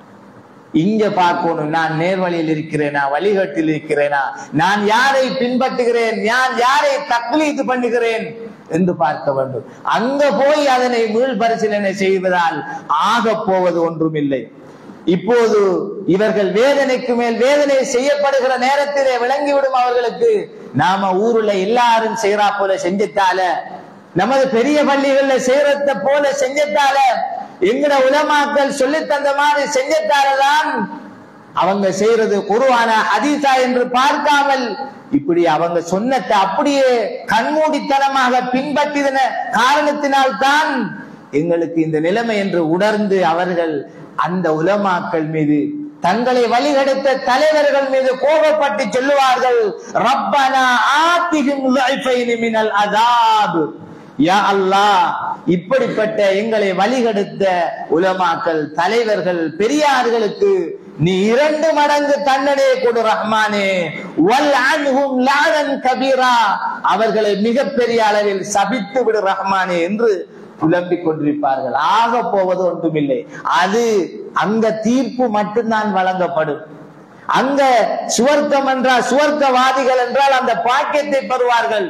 இங்க பார்க்கணும் நான் நேர்வழியில் இருக்கிறேனா வழிகட்டில் இருக்கிறேனா நான் யாரை பின்பற்றுகிறேன் நான் யாரை தக்லீது பண்ணுகிறேன் என்று பார்க்க வேண்டும் அங்க போய் அதனை மீள் பரிசீலனை செய்வதால் ஆக போவது ஒன்றுமில்லை இப்போது இவர்கள் வேதனைக்கு மேல் வேதனை செய்யப்படுகிற நேரத்திலே விளங்கிவிடும் அவர்களுக்கு நாம ஊருல எல்லாரும் செய்யறா போல செஞ்சிட்டால நமது பெரிய பள்ளிகள்ல செய்யறத போல செஞ்சத்தால எங்கட உலமாக்கள் சொல்லி தந்த மாதிரி செஞ்சத்தாலதான் அவங்க செய்யறது குருவான ஹதீஸா என்று பார்க்காமல் இப்படி அவங்க சொன்னதை அப்படியே கண்மூடித்தனமாக பின்பற்றின காரணத்தினால் தான் எங்களுக்கு இந்த நிலைமை என்று உணர்ந்து அவர்கள் அந்த உலமாக்கள் மீது தங்களை வழிகெடுத்த தலைவர்கள் மீது கோபப்பட்டு சொல்லுவார்கள் ரப்பனா ஆத்திகும் லைஃபைனி மினல் அதாப் யா அல்லாஹ் இப்படிப்பட்ட எங்களை வழிகெடுத்த உலமாக்கள் தலைவர்கள் பெரியார்களுக்கு நீ இரண்டு மடங்கு தண்டனை கொடு ரஹ்மானே வல் அன்ஹும் லானன் கபீரா அவர்களை மிகப்பெரிய அளவில் சபித்து விடு ரஹ்மானே என்று புலம்பிக் கொண்டிருப்பார்கள் ஆக போவது ஒன்றுமில்லை அது அங்க தீர்ப்பு மட்டும்தான் வழங்கப்படும் அங்க சுவர்க்கம் என்றால் சுவர்க்கவாதிகள் என்றால் அந்த பாக்கியத்தை பெறுவார்கள்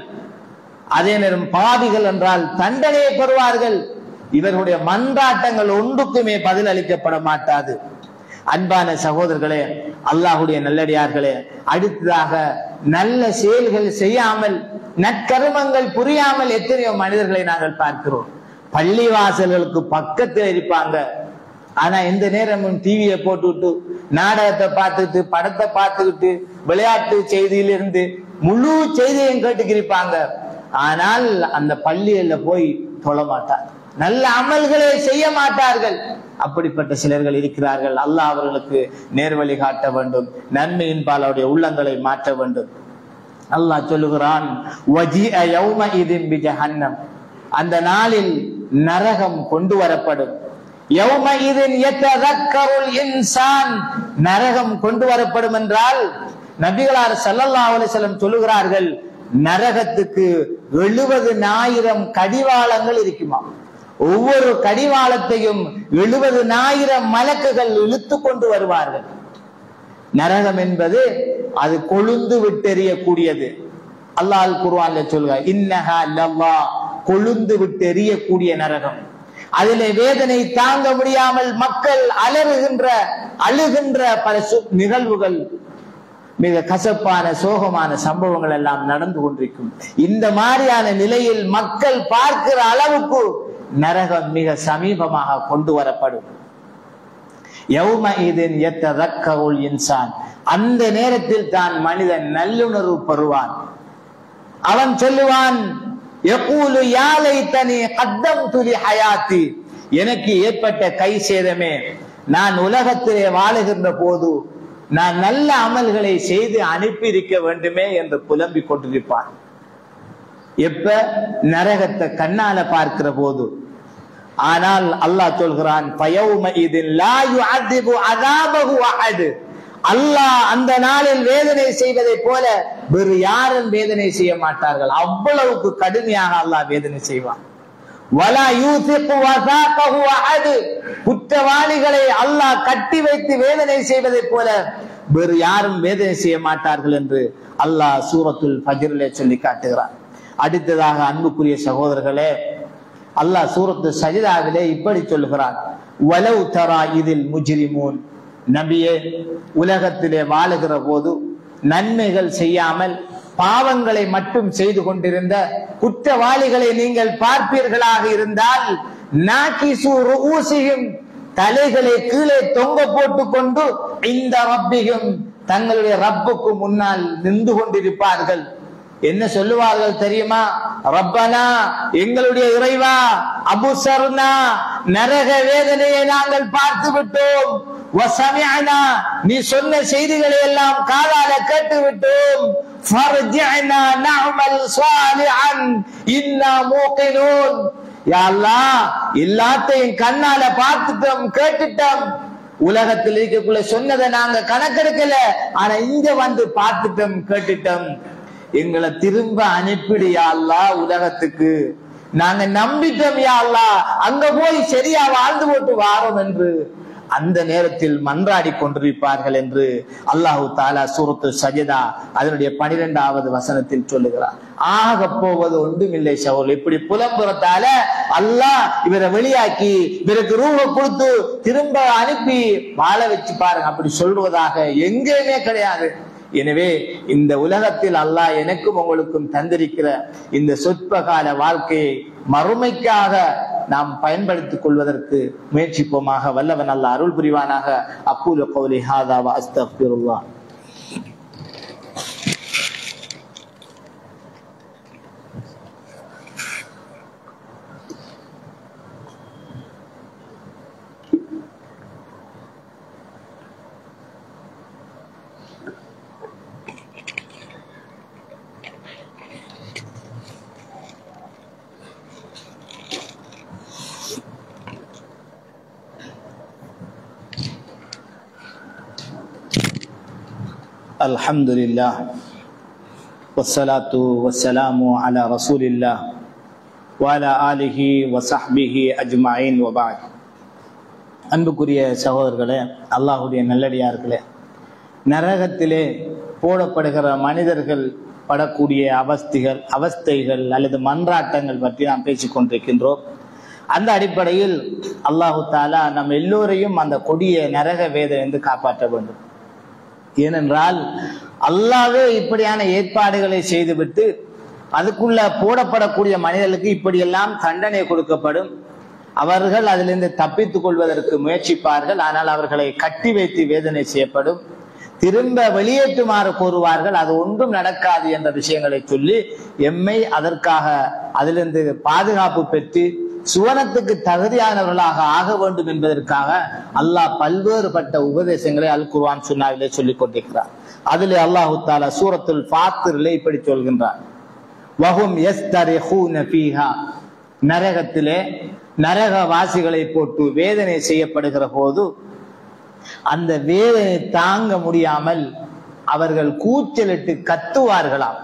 அதே நேரம் பாவிகள் என்றால் தண்டனையை பெறுவார்கள் இவர்களுடைய மன்றாட்டங்கள் ஒன்றுக்குமே பதில் அளிக்கப்பட மாட்டாது அன்பான சகோதரர்களே அல்லாஹுடைய நல்லடியார்களே அடுத்ததாக நல்ல செயல்கள் செய்யாமல் நற்கருமங்கள் புரியாமல் எத்தனையோ மனிதர்களை நாங்கள் பார்க்கிறோம் பள்ளி வாசல்களுக்கு பக்கத்தில் இருப்பாங்க ஆனா எந்த நேரமும் டிவியை போட்டுவிட்டு நாடகத்தை பார்த்துட்டு படத்தை பார்த்துக்கிட்டு விளையாட்டு செய்தியிலிருந்து முழு செய்தியையும் கேட்டுக்கிருப்பாங்க ஆனால் அந்த பள்ளியில போய் தொழ மாட்டார் நல்ல அமல்களை செய்ய மாட்டார்கள் அப்படிப்பட்ட சிலர்கள் இருக்கிறார்கள் அல்லாஹ் அவர்களுக்கு நேர்வழி காட்ட வேண்டும் நன்மையின் பால் அவருடைய உள்ளங்களை மாற்ற வேண்டும் அல்லாஹ் சொல்லுகிறான் "வஜிஅ யௌமஇதின் பிஜஹன்னம்." அந்த நாளில் நரகம் கொண்டு வரப்படும் யௌமஇதின் யததக்கருல் இன்சான் நரகம் கொண்டு வரப்படும் என்றால் நபிகளார் ஸல்லல்லாஹு அலைஹி வஸல்லம் சொல்லுகிறார்கள் நரகத்துக்கு எழுபது ஆயிரம் கடிவாளங்கள் இருக்குமா ஒவ்வொரு கடிவாளத்தையும் எழுபது ஆயிரம் மலக்குகள் இழுத்து கொண்டு வருவார்கள் நரகம் என்பது அது கொழுந்து விட்டெறியக்கூடியது அல்லாஹ் குர்ஆன்ல சொல்லுங்க இன்னஹா லவ்வா கொழுந்து விட்டெறியக்கூடிய நரகம் அதிலே வேதனை தாங்க முடியாமல் மக்கள் அலறுகின்ற அழுகின்ற பல சு- நிகழ்வுகள் மிக கசப்பான சோகமான சம்பவங்கள் எல்லாம் நடந்து கொண்டிருக்கும் இந்த மாதிரியான நிலையில் மக்கள் பார்க்கிற அளவுக்கு நரகம் மிக சமீபமாக கொண்டு வரப்படும் யௌமஇதின் யத்ததக்கருல் இன்சான் அந்த நேரத்தில் தான் மனிதன் நல்லுணர்வு பெறுவான் அவன் சொல்லுவான் யகூலு யா லைத்தனி கத்தம்து லி ஹயாத்தி எனக்கு ஏற்பட்ட கை சேதமே நான் உலகத்திலே வாழுகின்ற போது நான் நல்ல அமல்களை செய்து அனுப்பி இருக்க வேண்டுமே என்று புலம்பிக் கொண்டிருப்பான் எப்ப நரகத்தை கண்ணால பார்க்கிற போது ஆனால் அல்லாஹ் சொல்கிறான் பயவும இதில் லா யுஅதிபு அதாபஹு அஹது அல்லாஹ் அந்த நாளில் வேதனை செய்வதை போல வேறு யாரும் வேதனை செய்ய மாட்டார்கள் அவ்வளவுக்கு கடுமையாக அல்லாஹ் வேதனை செய்வான் வலா யூசிப்பு வசாகஹு அஹது குற்றவாளிகளை அல்லாஹ் கட்டி வைத்து வேதனை செய்வதை போல வேறு யாரும் வேதனை செய்ய மாட்டார்கள் என்று அல்லாஹ் சூரத்துல் ஃபஜ்ரிலே சொல்லி காட்டுகிறான் அடுத்ததாக அன்புக்குரிய சகோதரர்களே அல்லாஹ் சூரத்து சஜிதாவிலே இப்படி சொல்கிறான் வலவு தரா இதில் முஜ்ரிமூன் நபியே உலகத்திலே வாழுகிற போது நன்மைகள் செய்யாமல் பாவங்களை மட்டும் செய்து கொண்டிருந்த குற்றவாளிகளை நீங்கள் பார்ப்பீர்களாக இருந்தால் நாக்கிசு ரூசியும் தலைகளை கீழே தொங்க போட்டுக் கொண்டு இந்த ரப்பியும் தங்களுடைய ரப்புக்கு முன்னால் நின்று கொண்டிருப்பார்கள் என்ன சொல்லுவார்கள் தெரியுமா ரப்பனா எங்களுடைய இறைவா அபுசர்னா நரக வேதனையை நாங்கள் பார்த்து விட்டோம் வசமிஅனா நீ சொன்ன செய்திகளை எல்லாம் காதால கேட்டு விட்டோம் ஃபர்ஜிஅனா நஅமல் சாலிஹன் இன்னா மூகினூன் யா அல்லாஹ் எல்லாத்தையும் கண்ணால பார்த்துட்டோம் கேட்டுட்டோம் உலகத்தில் இருக்கக்குள்ள சொன்னதை நாங்க கணக்கெடுக்கல ஆனா இங்க வந்து பார்த்துட்டோம் கேட்டுட்டோம் எங்களை திரும்ப அனுப்பிடு யா அல்லாஹ் உலகத்துக்கு நாங்க நம்பிட்டோம் யா அல்லாஹ் அங்க போய் சரியா வாழ்ந்து போட்டு வாரோம் என்று அந்த நேரத்தில் மன்றாடி கொண்டிருப்பார்கள் என்று அல்லாஹு தாலா சூரத்து சஜதா அதனுடைய பனிரெண்டாவது வசனத்தில் சொல்லுகிறார் ஆக போவது ஒன்றுமில்லை சவுல் இப்படி புலம்புறத்தால அல்லாஹ் இவரை வெளியாக்கி இவருக்கு ரூப கொடுத்து திரும்ப அனுப்பி வாழ வச்சு பாருங்க அப்படி சொல்வதாக எங்கேயுமே கிடையாது எனவே இந்த உலகத்தில் அல்லாஹ் எனக்கும் உங்களுக்கும் தந்திருக்கிற இந்த சொற்ப கால வாழ்க்கையை மறுமைக்காக நாம் பயன்படுத்திக் கொள்வதற்கு முயற்சிப்போமாக வல்லவன் அல்லாஹ் அருள் புரிவானாக அக்கூல கௌலி ஹாதா வ அஸ்தக்ஃபிருல்லாஹ் الحمد لله والصلاة والسلام على رسول الله وعلى آله وصحبه أجمعين وبعد அன்புக்குரிய சகோதரர்களே அல்லாஹுடைய நல்லடியார்களே நரகத்திலே போடப்படுகிற மனிதர்கள் படக்கூடிய அவஸ்திகள் அவஸ்தைகள் அல்லது மன்றாட்டங்கள் பற்றி நாம் பேசிக் கொண்டிருக்கின்றோம் அந்த அடிப்படையில் அல்லாஹு தாலா நம் எல்லோரையும் அந்த கொடிய நரக வேதனை காப்பாற்ற வேண்டும் ஏனென்றால் அல்லாவே இப்படியான ஏற்பாடுகளை செய்துவிட்டு அதுக்குள்ள போடப்படக்கூடிய மனிதர்களுக்கு இப்படியெல்லாம் தண்டனை கொடுக்கப்படும் அவர்கள் அதிலிருந்து தப்பித்துக் கொள்வதற்கு முயற்சிப்பார்கள் ஆனால் அவர்களை கட்டி வைத்து வேதனை செய்யப்படும் திரும்ப வெளியேற்றுமாறு கூறுவார்கள் அது ஒன்றும் நடக்காது என்ற விஷயங்களை சொல்லி எம்மை அதற்காக அதிலிருந்து பாதுகாப்பு பெற்று சுவனத்துக்கு தகுதியானவர்களாக ஆக வேண்டும் என்பதற்காக அல்லாஹ் பல்வேறுபட்ட உபதேசங்களை அல் குர்வான் சுன்னாவிலே சொல்லிக் கொண்டிருக்கிறார் அதிலே அல்லாஹு தாலா சூரத்துல் ஃபாத்திரிலே இப்படி சொல்கின்றார் வஹும் யஸ்தரிஹூன ஃபீஹா நரகத்திலே நரகவாசிகளை போட்டு வேதனை செய்யப்படுகிற போது அந்த வேதனை தாங்க முடியாமல் அவர்கள் கூச்சலிட்டு கத்துவார்களாம்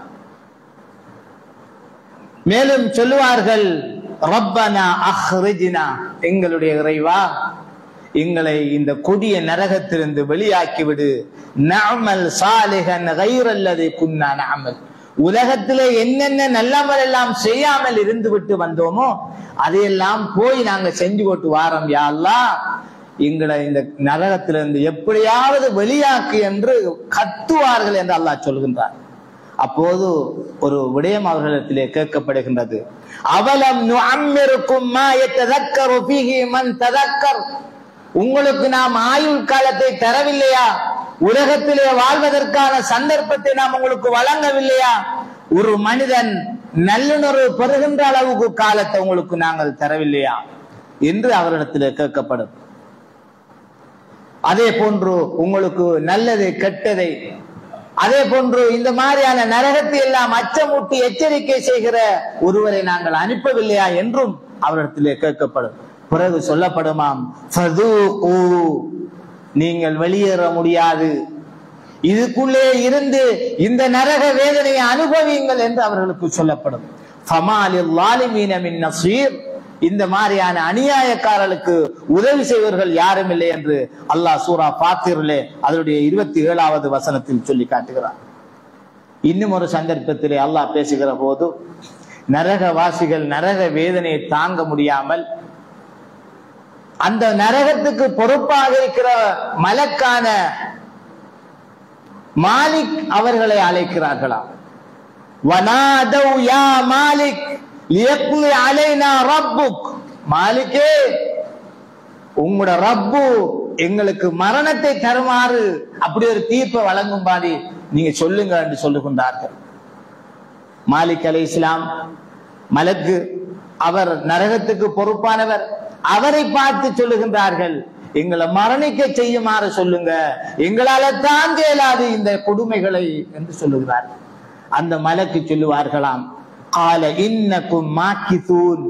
மேலும் சொல்லுவார்கள் ரப்பனா அஹ்ரிஜினா எங்களுடைய இறைவா எங்களை இந்த கொடிய நரகத்திலிருந்து வெளியாக்கி விடு நஅமல் சாலிஹன் கைரல்லதை குன்னா நஅமல் உலகத்திலே என்னென்ன நல்லமல் எல்லாம் செய்யாமல் இருந்து விட்டு வந்தோமோ அதையெல்லாம் போய் நாங்க செஞ்சு போட்டு வாரோம் யா அல்லாஹ் எங்களை இந்த நரகத்திலிருந்து எப்படியாவது வெளியாக்கு என்று கத்துவார்கள் என்று அல்லாஹ் சொல்கின்றார் அப்போது ஒரு விடயம் அவர்களிடத்திலே கேட்கப்படுகின்றது அவலம் நுஅம்மிருக்கும் மா யததக்கரு ஃபீஹி மன் ததக்கர் உங்களுக்கு நாம் ஆயுள் காலத்தை தரவில்லையா உலகத்திலே வாழ்வதற்கான சந்தர்ப்பத்தை நாம் உங்களுக்கு வழங்கவில்லையா ஒரு மனிதன் நல்லுணர்வு பெறுகின்ற அளவுக்கு காலத்தை உங்களுக்கு நாங்கள் தரவில்லையா என்று அவரிடத்தில் கேட்கப்படும் அதே போன்று உங்களுக்கு நல்லது கெட்டதை அதே போன்று இந்த மாதிரியான நரகத்தை எல்லாம் அச்சமூட்டி எச்சரிக்கை செய்கிற ஒருவரை நாங்கள் அனுப்பவில்லையா என்றும் அவரிடத்திலே கேட்கப்படும் பிறகு சொல்லப்படுமாம் "ஃபதூஉ", நீங்கள் வெளியேற முடியாது இதுக்குள்ளே இருந்து இந்த நரக வேதனையை அனுபவியுங்கள் என்று அவர்களுக்கு சொல்லப்படும் ஃபமாலில் லாலிமீன மின் நஸீர் இந்த மாதிரியான அநியாயக்காரர்களுக்கு உதவி செய்வர்கள் யாரும் இல்லை என்று அல்லாஹ் சூரா பாத்திரிலே அதனுடைய இருபத்தி ஏழாவது வசனத்தில் சொல்லி காட்டுகிறார் இன்னும் ஒரு சந்தர்ப்பத்திலே அல்லாஹ் பேசுகிற போது நரகவாசிகள் நரக வேதனையை தாங்க முடியாமல் அந்த நரகத்துக்கு பொறுப்பாக இருக்கிற மலக்கான மாலிக் அவர்களை அழைக்கிறார்களாம் வனாதௌ யா மாலிக் லியக்லி அலைனா ரப்புக் மாலிக்கே உங்களோட ரப்பு எங்களுக்கு மரணத்தை தருமாறு அப்படி ஒரு தீர்ப்பை வழங்கும்பாடி நீங்க சொல்லுங்க என்று சொல்லுகின்றார்கள் மாலிக் அலை இஸ்லாம் மலக்கு அவர் நரகத்துக்கு பொறுப்பானவர் அவரை பார்த்து சொல்லுகின்றார்கள் எங்களை மரணிக்க செய்யுமாறு சொல்லுங்க எங்களால தாங்க இயலாது இந்த கொடுமைகளை என்று சொல்லுகிறார்கள் அந்த மலக்கு சொல்லுவார்களாம் கால இன்னக்கும் மாக்கிசூன்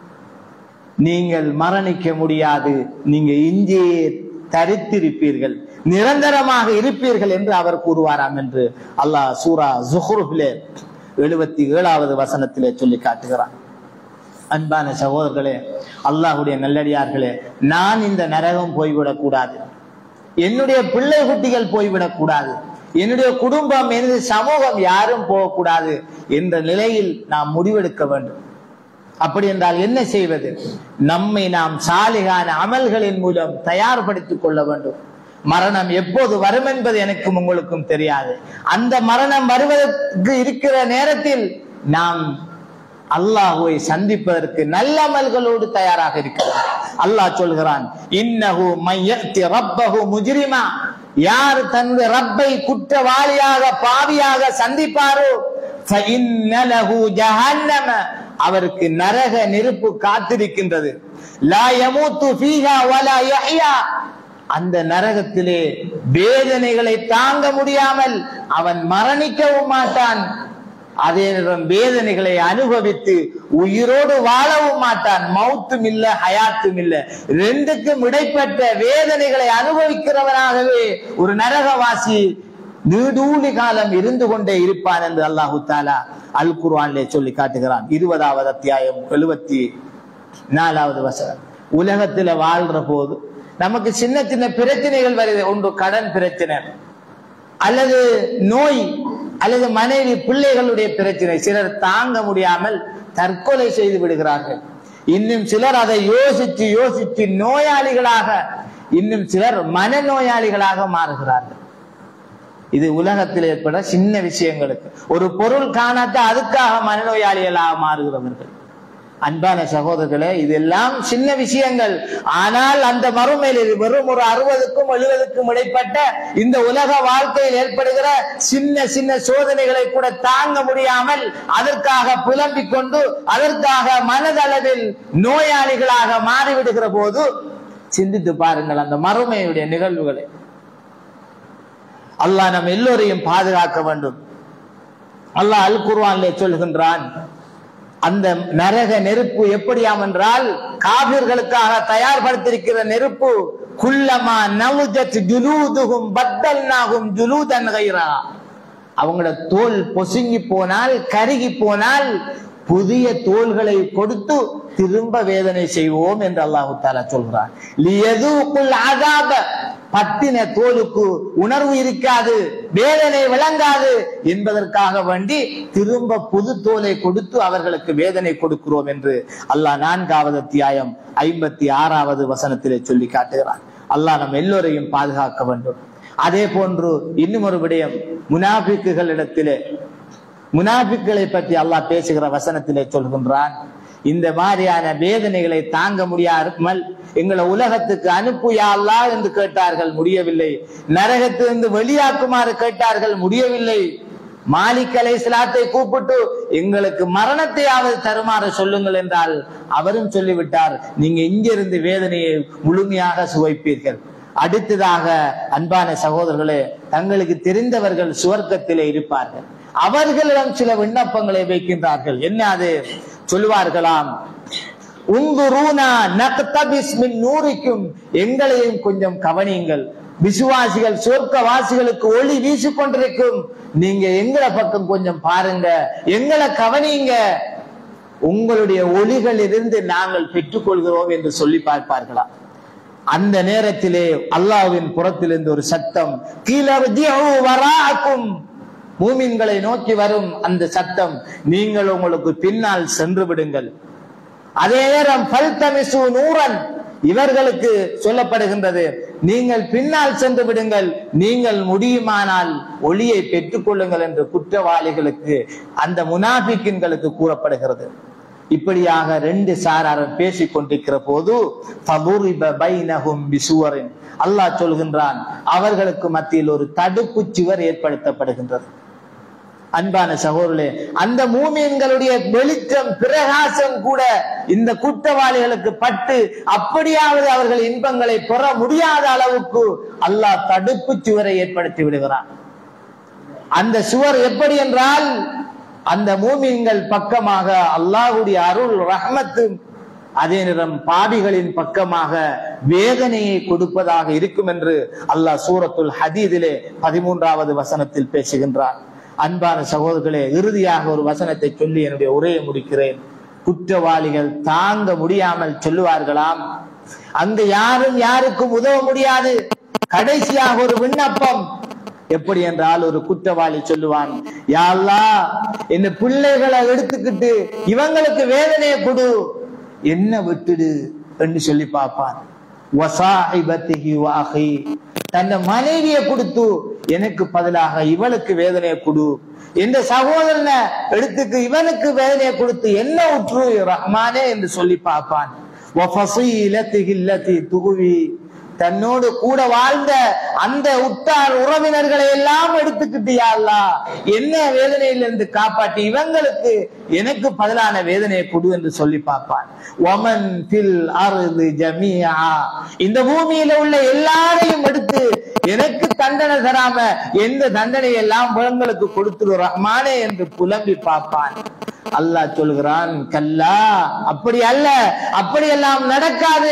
நீங்கள் மரணிக்க முடியாது நீங்க இங்கே தரித்திருப்பீர்கள் நிரந்தரமாக இருப்பீர்கள் என்று அவர் கூறுவாராம் என்று அல்லாஹ் சூரா ஜுஹ்ருஃபிலே எழுபத்தி ஏழாவது வசனத்திலே சொல்லி காட்டுகிறார் அன்பான சகோதரர்களே அல்லாஹுடைய நல்லடியார்களே நான் இந்த நரகம் போய்விடக் கூடாது என்னுடைய பிள்ளை குட்டிகள் போய்விடக் கூடாது என்னுடைய குடும்பம் எனது சமூகம் யாரும் போகக்கூடாது என்ற நிலையில் நாம் முடிவெடுக்க வேண்டும் அப்படி என்றால் என்ன செய்வது நம்மை நாம் சாலிகான அமல்களின் மூலம் தயார்படுத்திக் கொள்ள வேண்டும் மரணம் எப்போது வரும் என்பது எனக்கும் உங்களுக்கும் தெரியாது அந்த மரணம் வருவதற்கு இருக்கிற நேரத்தில் நாம் அல்லாஹுவை சந்திப்பதற்கு நல்ல அமல்களோடு தயாராக இருக்கிறார் அல்லாஹ் சொல்கிறான் இன்னஹு மையத்தி ரப்பஹு முஜ்ரிமா யார் தன்னுடைய ரப்பை குற்றவாளியாக பாவியாக சந்திப்பாரோ فإن له جهنم அவருக்கு நரக நெருப்பு காத்திருக்கின்றது லா யமூத்து ஃபீஹா வலா யஹ்யா அந்த நரகத்திலே வேதனைகளை தாங்க முடியாமல் அவன் மரணிக்கவும் மாட்டான் அதே நேரம் வேதனைகளை அனுபவித்து உயிரோடு வாழவும் மாட்டான் மௌத்தும் இல்ல ஹயாத்தும் இல்ல ரெண்டுக்கும் இடைப்பட்ட வேதனைகளை அனுபவிக்கிறவனாகவே ஒரு நரகவாசி நீடூழி காலம் இருந்து கொண்டே இருப்பான் என்று அல்லாஹு தாலா அல் குர்ஆனிலே சொல்லி காட்டுகிறான் இருபதாவது அத்தியாயம் எழுபத்தி நாலாவது வசனம் உலகத்துல வாழ்ற போது நமக்கு சின்ன சின்ன பிரச்சனைகள் வருது ஒன்று கடன் பிரச்சனை அல்லது நோய் அல்லது மனைவி பிள்ளைகளுடைய பிரச்சனை சிலர் தாங்க முடியாமல் தற்கொலை செய்து விடுகிறார்கள் இன்னும் சிலர் அதை யோசித்து யோசித்து நோயாளிகளாக இன்னும் சிலர் மனநோயாளிகளாக மாறுகிறார்கள் இது உலகத்தில் ஏற்பட சின்ன விஷயங்களுக்கு ஒரு பொருள் காணாத அதுக்காக மனநோயாளிகளாக மாறுகிறவர்கள் அன்பான சகோதரர்களே இதெல்லாம் சின்ன விஷயங்கள் ஆனால் அந்த மறுமையில் இது வெறும் ஒரு அறுபதுக்கும் எழுபதுக்கும் இடைப்பட்ட இந்த உலக வாழ்க்கையில் ஏற்படுகிற சின்ன சின்ன சோதனைகளை கூட தாங்க முடியாமல் அதற்காக புலம்பிக் கொண்டு அதற்காக மனதளவில் நோயாளிகளாக மாறிவிடுகிற போது சிந்தித்து பாருங்கள் அந்த மறுமையுடைய நிகழ்வுகளை அல்லாஹ் நம் எல்லோரையும் பாதுகாக்க வேண்டும் அல்லாஹ் அல் குர்ஆனிலே சொல்கின்றான் அந்த நரக நெருப்பு எப்படியாம் என்றால் காபிர்களுக்காக தயார்படுத்திருக்கிற நெருப்பு குல்லமா நவுஜத் ஜுலூதுகும் பத்தல்னாகும் ஜுலூதன் கைரா அவங்களோட தோல் பொசுங்கி போனால் கருகி போனால் புதிய தோள்களை கொடுத்து திரும்ப வேதனை செய்வோம் என்று அல்லாஹு தாலா சொல்கிறார் லியதூக்குல் அதாப பத்தின தோலுக்கு உணர்வு இருக்காது வேதனை விளங்காது என்பதற்காக வேண்டி திரும்ப புது தோலை கொடுத்து அவர்களுக்கு வேதனை கொடுக்கிறோம் என்று அல்லாஹ் நான்காவது அத்தியாயம் ஐம்பத்தி ஆறாவது வசனத்திலே சொல்லி காட்டுகிறார் அல்லாஹ் நம் எல்லோரையும் பாதுகாக்க வேண்டும் அதே போன்று இன்னும் ஒரு விடயம் முனாபிக்குகளிடத்திலே முனாபிக்களை பற்றி அல்லாஹ் பேசுகிற வசனத்திலே சொல்கின்றான் இந்த மாதிரியான வேதனைகளை தாங்க முடியாமல் எங்களை உலகத்துக்கு அனுப்புயா அல்லாஹ் என்று கேட்டார்கள் முடியவில்லை நரகத்திலிருந்து வெளியாக்குமாறு கேட்டார்கள் முடியவில்லை மாலிக் அலை இஸ்லாத்தை கூப்பிட்டு எங்களுக்கு மரணத்தையாவது தருமாறு சொல்லுங்கள் என்றால் அவரும் சொல்லிவிட்டார் நீங்க இங்கிருந்து வேதனையை முழுமையாக சுவைப்பீர்கள் அடுத்ததாக அன்பான சகோதரர்களே தங்களுக்கு தெரிந்தவர்கள் சுவர்க்கத்திலே இருப்பார்கள் அவர்களிடம் சில விண்ணப்பங்களை வைக்கின்றார்கள் என்ன அது சொல்லுவார்களாம் உங்குரூனா நக்தபிஸ் மின் நூறிக்கும் எங்களையும் கொஞ்சம் கவனியுங்கள் விசுவாசிகள் சொர்க்கவாசிகளுக்கு ஒளி வீசிக்கொண்டிருக்கும் நீங்க எங்களை பக்கம் கொஞ்சம் பாருங்க எங்களை கவனிங்க உங்களுடைய ஒளிகளிலிருந்து நாங்கள் பெற்றுக்கொள்கிறோம் என்று சொல்லி பார்ப்பார்களா அந்த நேரத்திலே அல்லாஹ்வின் புறத்திலிருந்து ஒரு சத்தம் கீழே வராக்கும் மூமின்களை நோக்கி வரும் அந்த சத்தம் நீங்கள் உங்களுக்கு பின்னால் சென்று விடுங்கள் அதே நேரம் பல்தமிசு நூறன் இவர்களுக்கு சொல்லப்படுகின்றது நீங்கள் பின்னால் சென்று விடுங்கள் நீங்கள் முடியுமானால் ஒளியை பெற்றுக் கொள்ளுங்கள் என்று குற்றவாளிகளுக்கு அந்த முனாபிக்கின்களுக்கு கூறப்படுகிறது இப்படியாக ரெண்டு சாராரும் பேசிக் கொண்டிருக்கிற போது ஃபதுரிப பைனஹும் பிசுவரின் அல்லாஹ் சொல்கின்றான் அவர்களுக்கு மத்தியில் ஒரு தடுப்பு சுவர் ஏற்படுத்தப்படுகின்றது அன்பான சகோதரர்களே அந்த மூமியன்களுடைய வெளிச்சம் பிரகாசம் கூட இந்த குற்றவாளிகளுக்கு பட்டு அப்படியாவது அவர்கள் இன்பங்களை பெற முடியாத அளவுக்கு அல்லாஹ் தடுப்பு சுவரை ஏற்படுத்தி விடுகிறான் அந்த சுவர் எப்படி என்றால் அந்த மூமின்கள் பக்கமாக அல்லாஹ்வுடைய அருள் ரஹ்மத்து அதே நேரம் பாவிகளின் பக்கமாக வேதனையை கொடுப்பதாக இருக்கும் என்று அல்லாஹ் சூரத்துல் ஹதீதிலே பதிமூன்றாவது வசனத்தில் பேசுகின்றார் அன்பான சகோதரர்களே இறுதியாக ஒரு வசனத்தை சொல்லி என்னுடைய உரையை முடிக்கிறேன் குற்றவாளிகள் தாங்க முடியாமல் சொல்லுவார்களாம் அங்க யாரும் யாருக்கும் உதவ முடியாது கடைசியாக ஒரு விண்ணப்பம் எப்படி என்றால் ஒரு குற்றவாளி சொல்லுவான் யாழ்லா இந்த பிள்ளைகளை எடுத்துக்கிட்டு இவங்களுக்கு வேதனையை கொடு என்ன விட்டுடு என்று சொல்லி பார்ப்பான் வசாஹிபத்திஹி வாஹி தன்னை மனைவியை கொடுத்து எனக்கு பதிலாக இவளுக்கு வேதனையை கொடு இந்த சகோதரனை எடுத்துக்கு இவனுக்கு வேதனையை கொடுத்து என்ன உற்று ரஹ்மானே என்று சொல்லி பார்ப்பான் வஃபஸீலத்திஹி அல்லதி துகுவி தன்னோடு கூட வாழ்ந்த அந்த உற்றார் உறவினர்களை எல்லாம் எடுத்துக்கிட்டியா அல்லா என்ன வேதனையிலிருந்து காப்பாற்றி இவங்களுக்கு எனக்கு பதிலான வேதனையை கொடு என்று சொல்லி பார்ப்பான் ஒமன் பில் அருது ஜமியா இந்த பூமியில உள்ள எல்லாரையும் எடுத்து எனக்கு தண்டனை தராம எந்த தண்டனை எல்லாம் உங்களுக்கு கொடுத்துரு ரஹ்மானே என்று புலம்பி பார்ப்பான் அல்லாஹ் சொல்கிறான் கல்லா அப்படி அல்ல அப்படியெல்லாம் நடக்காது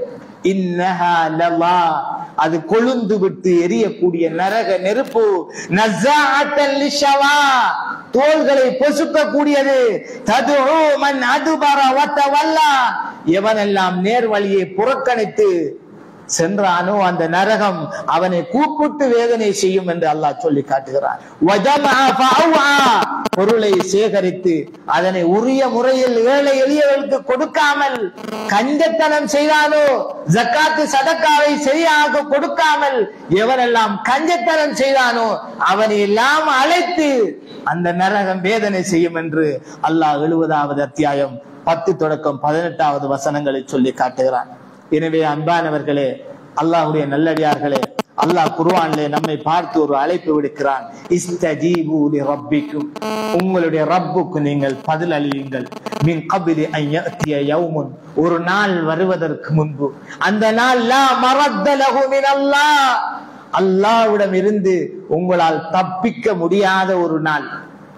இன்னஹா லவா அது கொழுந்து விட்டு எரியக்கூடிய நரக நெருப்பு நஸாஅத்தன் லிஷவா தோள்களை பொசுக்க கூடியது ததுஉ மன் அதுபர வத்தவல்லா எவனெல்லாம் நேர் வழியை புறக்கணித்து சென்றானோ அந்த நரகம் அவனை கூப்பிட்டு வேதனை செய்யும் என்று அல்லாஹ் சொல்லி காட்டுகிறான் வஜமஅ ஃபஅவா. பொருளை சேகரித்து அதனை உரிய முறையில் ஏழை எளியவர்களுக்கு கொடுக்காமல் கஞ்சத்தனம் செய்தானோ ஜக்காத்து சதக்காவை சரியாக கொடுக்காமல் எவரெல்லாம் கஞ்சத்தனம் செய்தானோ அவனை எல்லாம் அழைத்து அந்த நரகம் வேதனை செய்யும் என்று அல்லாஹ் எழுபதாவது அத்தியாயம் பத்து தொடக்கம் பதினெட்டாவது வசனங்களை சொல்லி காட்டுகிறான் எனவே அன்பானவர்களே அல்லாஹ்வுடைய நல்லடியார்களே அல்லாஹ் குர்ஆனிலே நம்மை பார்த்து ஒரு அழைப்பு விடுக்கிறான் இஸ்தஜீபு லி ரப்பிக்கும் உங்களுடைய ரப்புக்கு நீங்கள் பதில் அளியுங்கள் மின் கபிலி அன் யஅத்திய யௌமுன் ஒரு நாள் வருவதற்கு முன்பு அந்த நாள் லா மரத்த லஹு மின் அல்லாஹ் அல்லாஹ்விடம் இருந்து உங்களால் தப்பிக்க முடியாத ஒரு நாள்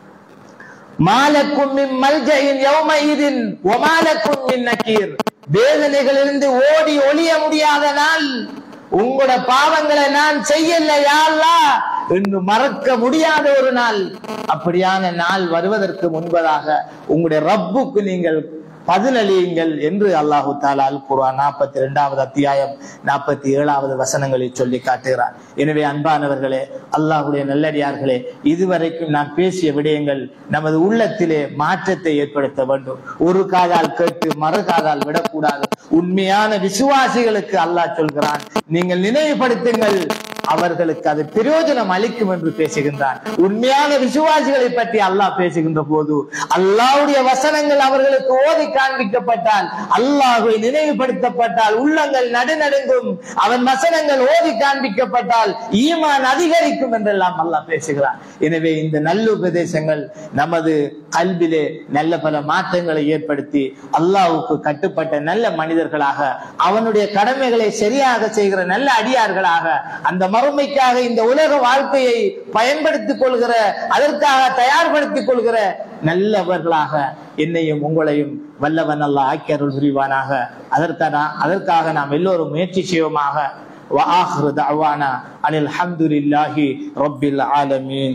மாலக்கும் மின் மல்ஜயின் யௌமஇதின் ஒமாலக்கும் மின் நக்கீர் வேதனைகளிலிருந்து ஓடி ஒளிய முடியாத நாள் உங்களோட பாவங்களை நான் செய்யலையா அல்லாஹ் என்று மறக்க முடியாத ஒரு நாள் அப்படியான நாள் வருவதற்கு முன்பதாக உங்களுடைய ரப்புக்கு நீங்கள் பதிலளியுங்கள் என்று அல்லாஹு தாலா அல் குர்ஆன் நாற்பத்தி ரெண்டாவது அத்தியாயம் நாற்பத்தி ஏழாவது வசனங்களில் சொல்லி காட்டுகிறார் எனவே அன்பானவர்களே அல்லாஹுடைய நல்லடியார்களே இதுவரைக்கும் நான் பேசிய விடயங்கள் நமது உள்ளத்திலே மாற்றத்தை ஏற்படுத்த வேண்டும் ஒரு காதால் கேட்டு மறு காதால் விடக்கூடாது உண்மையான விசுவாசிகளுக்கு அல்லாஹ் சொல்கிறான் நீங்கள் நினைவுபடுத்துங்கள் அவர்களுக்கு அது பிரயோஜனம் அளிக்கும் என்று பேசுகின்றான் உண்மையான விசுவாசிகளை பற்றி அல்லாஹ் பேசுகின்ற போது அல்லாஹ்வுடைய வசனங்கள் அவர்களுக்கு ஓதி காண்பிக்கப்பட்டால் அல்லாஹ்வை நினைவுபடுத்தப்பட்டால் உள்ளங்கள் நடுநடுங்கும் அவன் வசனங்கள் ஓதி காண்பிக்கப்பட்டால் ஈமான் அதிகரிக்கும் என்றெல்லாம் அல்லாஹ் பேசுகிறான் எனவே இந்த நல்லுபதேசங்கள் நமது கல்விலே நல்ல பல மாற்றங்களை ஏற்படுத்தி அல்லாஹ்வுக்கு கட்டுப்பட்ட நல்ல மனிதர்களாக அவனுடைய கடமைகளை சரியாக செய்கிற நல்ல அடியார்களாக அந்த மறுமைக்காக இந்த உலக வாழ்க்கையை பயன்படுத்திக் கொள்கிற அதற்காக தயார்படுத்திக் கொள்கிற நல்லவர்களாக என்னையும் உங்களையும் வல்லவன் அல்லாஹ் ஆக்கியருள் புரிவானாக அதற்கான அதற்காக நாம் எல்லோரும் முயற்சி செய்வோமாக وآخر دعوانا أن الحمد لله رب العالمين